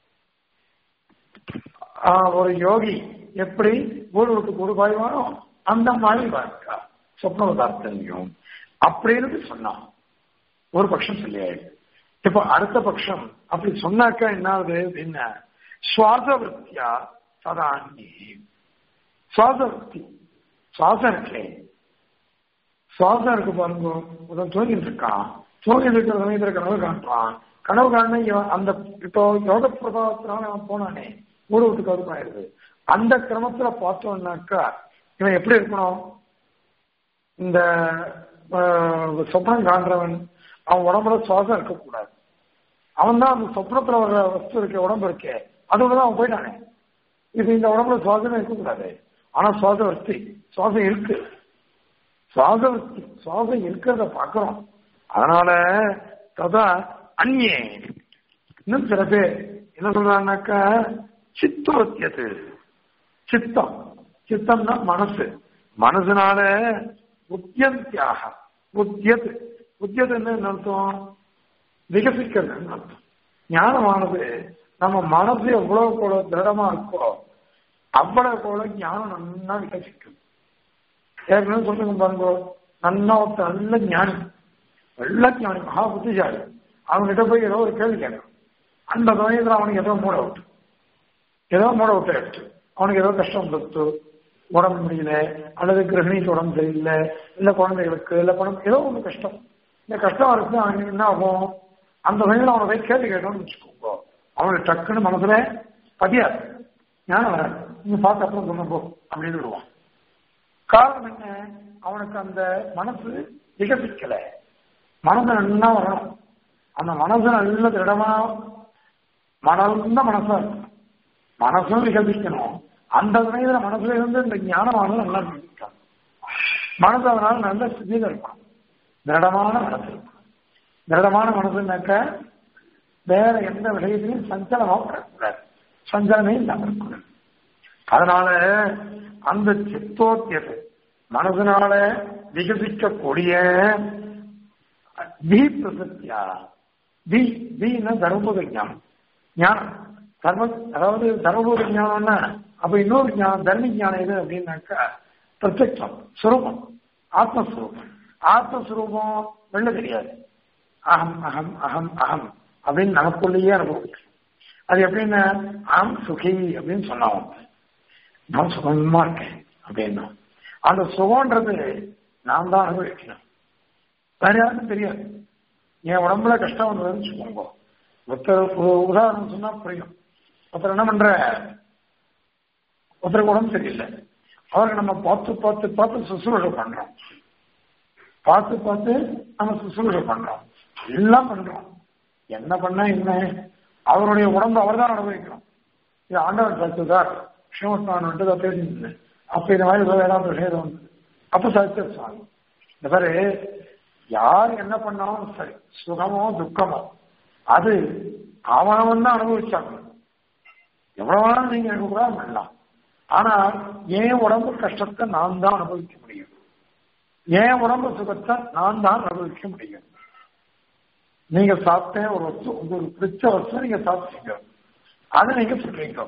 ஆஹ், ஒரு யோகி எப்படி ஊடு விட்டு கூடு பாய்வானோ அந்த மாதிரி வாழ்க்கா சொப்ன பதார்த்தம் அப்படின்னு சொன்னான் ஒரு பட்சம் சொல்லியாயிடுது இப்ப அடுத்த பட்சம் அப்படி சொன்னாக்கா என்ன ஆகுது அப்படின்னா சுவாச விற்த்தியா சதாங்கி சுவாச விற்த்தி சுவாசம் இருக்கே சுவாசம் இருக்கு பாருங்க உதன் தூங்கிட்டு இருக்கான் தூங்கிட்டு இருக்கிற சமயத்துல கனவு காட்டுறான் கனவு காண அந்த இப்போ யோக பிரபாவத்தினால அவன் போனானே ஊடு விட்டு கருப்பாயிருது அந்த கிரமத்துல பார்த்தோம்னாக்கா இவன் எப்படி இருக்கணும் இந்த ஆஹ், சொப்னம் காண்றவன் அவன் உடம்புல சுவாசம் இருக்கக்கூடாது அவன் தான் அந்த சொப்னத்துல வர்ற வஸ்து இருக்க உடம்பு இருக்கே அதோட தான் அவன் போயிட்டானே இது இந்த உடம்புல சுவாசமே இருக்கக்கூடாது ஆனா சுவாச வர்த்தி சுவாசம் இருக்கு சுவாச வர்த்தி சுவாசம் இருக்கிறத பார்க்கிறோம் அதனால ததா அந்நே இன்னும் சில பேர் என்ன சொல்றாங்கன்னாக்கா சித்தோத்தியது சித்தம் சித்தம்னா மனசு மனசுனால உத்தியந்தியாக உத்தியது உத்தியதுன்னு என்ன அர்த்தம் விகசிக்கிறதுன்னு அர்த்தம் ஞானமானது நம்ம மனசு எவ்வளவு கூட திருடமா இருக்கோ அவ்வளவு கூட ஞானம் நன்னா விகசிக்கும் ஏற்கனவே சொல்லுங்க பாருங்க நன்னா ஒருத்தர் நல்ல ஞானி நல்ல ஞானி மகா புத்திசாலி அவன்கிட்ட போய் ஏதோ ஒரு கேள்வி கேட்கணும் அந்த சமயத்தில் அவனுக்கு ஏதோ மூட விட்டு ஏதோ மூட விட்டு எடுத்து அவனுக்கு ஏதோ கஷ்டம் வந்துட்டு உடம்பு முடியல அல்லது கிரகிணிக்கு உடம்பு சரியில்லை இல்ல குழந்தைகளுக்கு இல்ல குழந்தை ஏதோ ஒன்று கஷ்டம் இந்த கஷ்டம் இருக்கு அவனுக்கு என்ன ஆகும் அந்த சமயத்தில் அவனை போய் கேள்வி கேட்டோம்னு வச்சுக்கோங்க அவனுக்கு டக்குன்னு மனசுல பதியாது ஞானம் வராது நீங்க பார்த்து அப்புறம் சொல்லுங்க போ அப்படின்னு விடுவான் காரணம் என்ன அவனுக்கு அந்த மனசு விகசிக்கல மனசு நல்லா வரணும் அந்த மனசு நல்ல திடமா மனந்த மனசா இருக்கணும் மனசும் விகசிக்கணும் அந்த சமயத்துல மனசுல இருந்து இந்த ஞானமானது நல்லா விகசிக்கணும் மனசு அதனால நல்ல ஸ்திதியில இருக்கணும் திடமான மனசு இருக்கணும் திடமான மனசுனாக்க வேற எந்த விஷயத்திலையும் சஞ்சலமா கூடாது சஞ்சலமே இல்லாம இருக்கணும் அதனால அந்த சித்தோத்தியது மனதினால விகசிக்கக்கூடிய தி பிரசத்தியா தி தீனா தர்மபூத ஞானம் ஞானம் தர்ம அதாவது தர்மபூத ஞானம்னா அப்ப இன்னொரு ஞானம் தர்ம ஞானம் எது அப்படின்னாக்கா பிரத்யக்ஷம் சுரூபம் ஆத்மஸ்வரூபம் ஆத்மஸ்வரூபம் வெளில தெரியாது அகம் அகம் அகம் அகம் அப்படின்னு நமக்குள்ளேயே அனுபவிக்கும் அது எப்படின்னா அகம் சுகி அப்படின்னு சொன்னாங்க நான் சுகமா இருக்கேன் அப்படின்னா அந்த சுகம்ன்றது நான் தான் அனுபவிக்கணும் வேற யாருக்கும் தெரியாது என் உடம்புல கஷ்டம் வந்ததுன்னு வச்சுக்கோங்க ஒருத்தர் ஒரு உதாரணம் சொன்னா புரியும் ஒருத்தர் என்ன பண்ற ஒருத்தருக்கு உடம்பு சரியில்லை அவருக்கு நம்ம பார்த்து பார்த்து பார்த்து சுசுரூஷை பண்றோம் பார்த்து பார்த்து நம்ம சுசுரூஷை பண்றோம் எல்லாம் பண்றோம் என்ன பண்ணா என்ன அவருடைய உடம்பு அவர் தான் அனுபவிக்கணும் இது ஆண்டவர் சாத்துதார் ஸ்ரீமத்தான் வந்து அதை பேசியிருந்தேன் அப்ப இந்த மாதிரி ஏதோ ஏதாவது விஷயம் வந்து அப்ப சாதித்த சுவாமி இந்த மாதிரி யார் என்ன பண்ணாலும் சரி சுகமோ துக்கமோ அது அவனவன் தான் அனுபவிச்சாங்க எவ்வளவு வேணாலும் நீங்க எனக்கு கூட பண்ணலாம் ஆனா என் உடம்பு கஷ்டத்தை நான் தான் அனுபவிக்க முடியும் என் உடம்பு சுகத்தை நான் தான் அனுபவிக்க முடியும் நீங்க சாப்பிட்டேன் ஒரு வஸ்து உங்களுக்கு பிடிச்ச வஸ்து நீங்க சாப்பிட்டீங்க அதை நீங்க சொல்றீங்க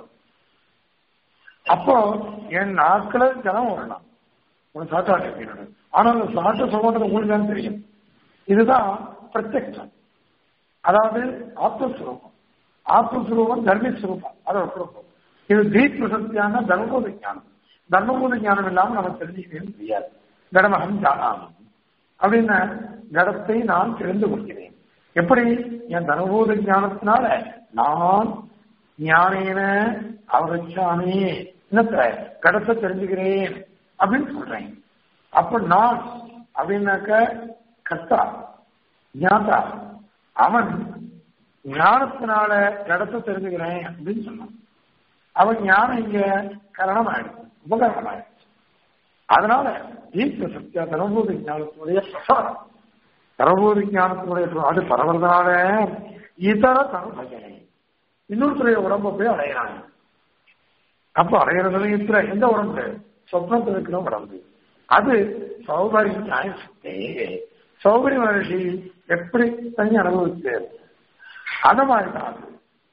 அப்போ என் நாட்கள ஜனம் வரலாம் ஒரு சாட்டாட்டு ஆனா அந்த சாட்ட சொல்றது உங்களுக்கு தான் தெரியும் இதுதான் பிரத்யக்ஷம் அதாவது ஆத்மஸ்வரூபம் ஆத்மஸ்வரூபம் தர்மஸ்வரூபம் அதோட குழப்பம் இது தீப் பிரசத்தியான தர்மபோத ஞானம் தர்மபோத ஞானம் இல்லாமல் நம்ம தெரிஞ்சுக்கவே முடியாது கடமகம் ஜானாம் அப்படின்னு கடத்தை நான் தெரிந்து கொள்கிறேன் எப்படி என் தர்மபோத ஞானத்தினால நான் ஞானேன அவரச்சாமி என்னத்த கடத்தை தெரிஞ்சுக்கிறேன் அப்படின்னு சொல்றேன் அப்ப நான் அப்படின்னாக்க கர்த்தா ஞாதா அவன் ஞானத்தினால கடத்தை தெரிஞ்சுக்கிறேன் அப்படின்னு சொன்னான் அவன் ஞானம் இங்க கரணம் ஆயிடுச்சு உபகரணம் ஆயிடுச்சு அதனால தீர்க்க சத்தியா தர்மபூத ஞானத்தினுடைய பிரசாரம் தர்மபூத ஞானத்தினுடைய அது பரவுறதுனால இதர தர்மபஜனை இன்னொருத்தருடைய உடம்ப போய் அடையிறாங்க அப்ப அடையிற சமயத்துல எந்த உடம்பு சொப்னத்தில் இருக்கிற உடம்பு அது சௌகரிய நியாயசக்தி சௌகரிய மகர்ஷி எப்படி தனி அனுபவிச்சு அத மாதிரிதான் அது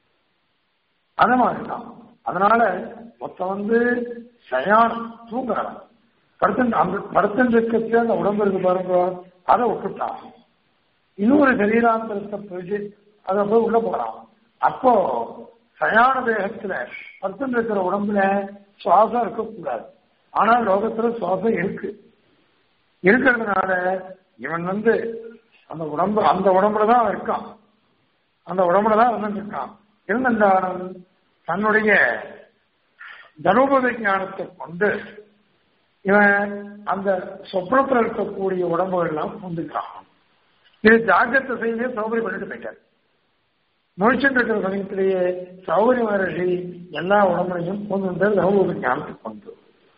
அத மாதிரிதான் அதனால மொத்தம் வந்து சயானம் தூங்குறான் படுத்து அந்த படுத்துட்டு இருக்கிறது அந்த உடம்பு இருக்கு பாருங்க அதை விட்டுட்டான் இன்னொரு சரீராந்தரத்தை போய் அதை போய் உள்ள போறான் அப்போ சயான தேகத்துல படுத்துட்டு இருக்கிற உடம்புல சுவாசம் இருக்கக்கூடாது ஆனா லோகத்துல சுவாசம் இருக்கு இருக்கிறதுனால இவன் வந்து அந்த உடம்பு அந்த உடம்புல தான் இருக்கான் அந்த உடம்புல தான் இருந்துருக்கான் இருந்திருந்தாலும் தன்னுடைய தர்மபுத ஞானத்தை கொண்டு இவன் அந்த சொப்னத்தில் இருக்கக்கூடிய உடம்புகள் எல்லாம் பூந்துக்கிறான் இது ஜாகிரத செய்தியே சௌகரியம் பண்ணிட்டு போயிட்டார் முழிச்சுட்டு இருக்கிற சமயத்திலேயே சௌகரிய மகர்ஷி எல்லா உடம்புலையும் பூந்து தர்மபுத ஞானத்தை கொண்டு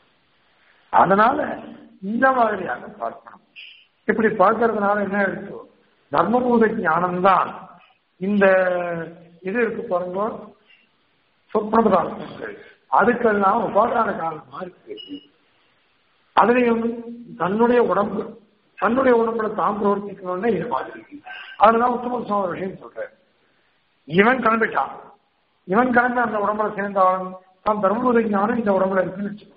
அதனால இந்த மாதிரியாக பார்க்கணும் இப்படி பார்க்கறதுனால என்ன இருக்கு தர்மபூத ஞானம்தான் இந்த இது இருக்கு பாருங்க சொப்னதார்த்தங்கள் அதுக்கெல்லாம் உபாதான காரணமா இருக்கு அதுலயும் தன்னுடைய உடம்பு தன்னுடைய உடம்புல தான் பிரவர்த்திக்கணும்னா இது மாதிரி இருக்கு அதனால உத்தம சுவாமி விஷயம் சொல்றேன் இவன் கிளம்பிட்டான் இவன் கிளம்பி அந்த உடம்புல சேர்ந்தவன் தான் தர்மபூத ஞானம் இந்த உடம்புல இருக்குன்னு வச்சுக்கணும்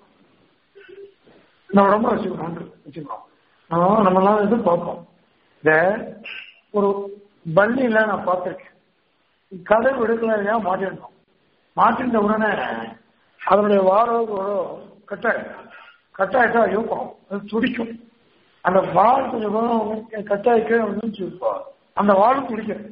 இந்த உடம்புல வச்சுக்கணும் வச்சுக்கணும் நம்ம எல்லாம் இது பார்ப்போம் இந்த ஒரு பள்ளியில நான் பார்த்திருக்கேன் கதை விடுக்கலையா மாட்டிருந்தோம் மாட்டிருந்த உடனே அதனுடைய வாரோ கட்ட கட்டாயிட்டா யோகம் அது துடிக்கும் அந்த வால் கொஞ்சம் தூரம் கட்டாயிக்க வச்சுப்போம் அந்த வாழும் துடிக்கிறது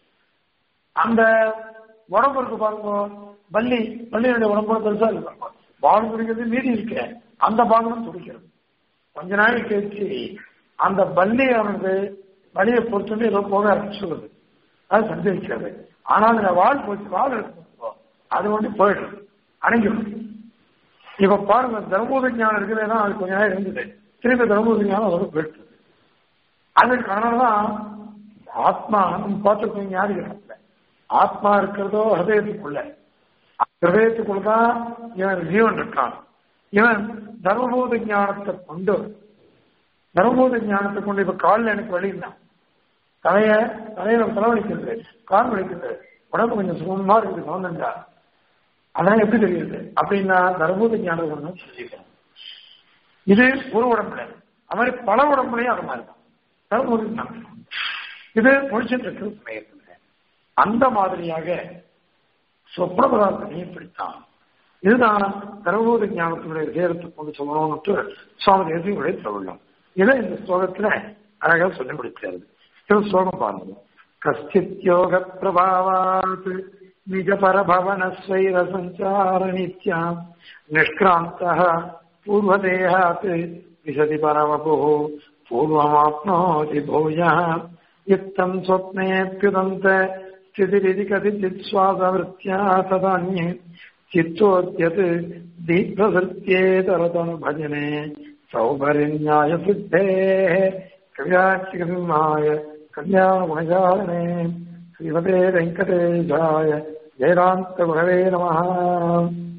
அந்த உடம்பு இருக்கு பாருங்க பள்ளி பள்ளியினுடைய உடம்பு பெருசா இருக்கு வால் துடிக்கிறது மீதி இருக்கு அந்த பாகமும் துடிக்கிறது கொஞ்ச நாள் கழிச்சு அந்த பள்ளியானது வழியை பொறுத்து ஏதோ போக ஆரம்பிச்சுள்ளது அது சந்தேகிக்கிறது ஆனால் இந்த வாழ் போச்சு வாழ் இருக்கு அது வந்து போயிடும் அணைஞ்சிடும் இப்ப பாருங்க தர்மபூத ஞானம் இருக்கிறதா அது கொஞ்ச நேரம் இருந்தது திருப்பி தர்மபூத ஞானம் அதோட போயிட்டு அதுக்கு அதனாலதான் ஆத்மா நம்ம பார்த்துருக்கோம் யாரு இடத்துல ஆத்மா இருக்கிறதோ ஹதயத்துக்குள்ள ஹதயத்துக்குள்ளதான் இவன் ஜீவன் இருக்கான் இவன் தர்மபூத ஞானத்தை கொண்டு தர்மபூத ஞானத்தை கொண்டு இப்ப காலில் எனக்கு வழி இல்லை தலைய தலையில தலைவலிக்கிறது கால் வலிக்கிறது உடம்பு கொஞ்சம் சுகமா இருக்குது சவுந்தா அதெல்லாம் எப்படி தெரியுது அப்படின்னா தர்மபூத ஞானம் ஒண்ணு சொல்லிக்கிறேன் இது ஒரு உடம்புல அது மாதிரி பல உடம்புலையும் அது மாதிரி தான் தர்மபூத ஞானம் இது முடிச்சுட்டு இருக்கிற சமயத்துல அந்த மாதிரியாக சொப்ன பதார்த்தத்தையும் இப்படித்தான் இதுதான் தர்மபூத ஞானத்தினுடைய விஷயத்தை கொண்டு சொல்லணும்னு சுவாமி தேசியங்களுடைய பிரபலம் இதை இந்த ஸ்லோகத்துல அழகா சொல்லி முடிக்கிறது இது ஸ்லோகம் பாருங்க கஷ்டித்யோக பிரபாவாத் நிஜ பரபவன ஸ்வைர சஞ்சார நித்யாம் நிஷ்கிராந்த பூர்வதேகாத் விசதி பரமபு பூர்வமாப்னோதி பூய யுக்தம் ஸ்வப்னேப்யுதந்த ஸ்திதிரிதி கதிச்சித் சுவாசவருத்தியா ததான்யே चित्तोद्यत् दीर्घवृत्त्येतरतनु भजने सौभरिन्याय सिद्धेः कव्याचिकसिंहाय कल्याणगुणजालने श्रीमते वेङ्कटेशाय जयरान्तगुणवे नमः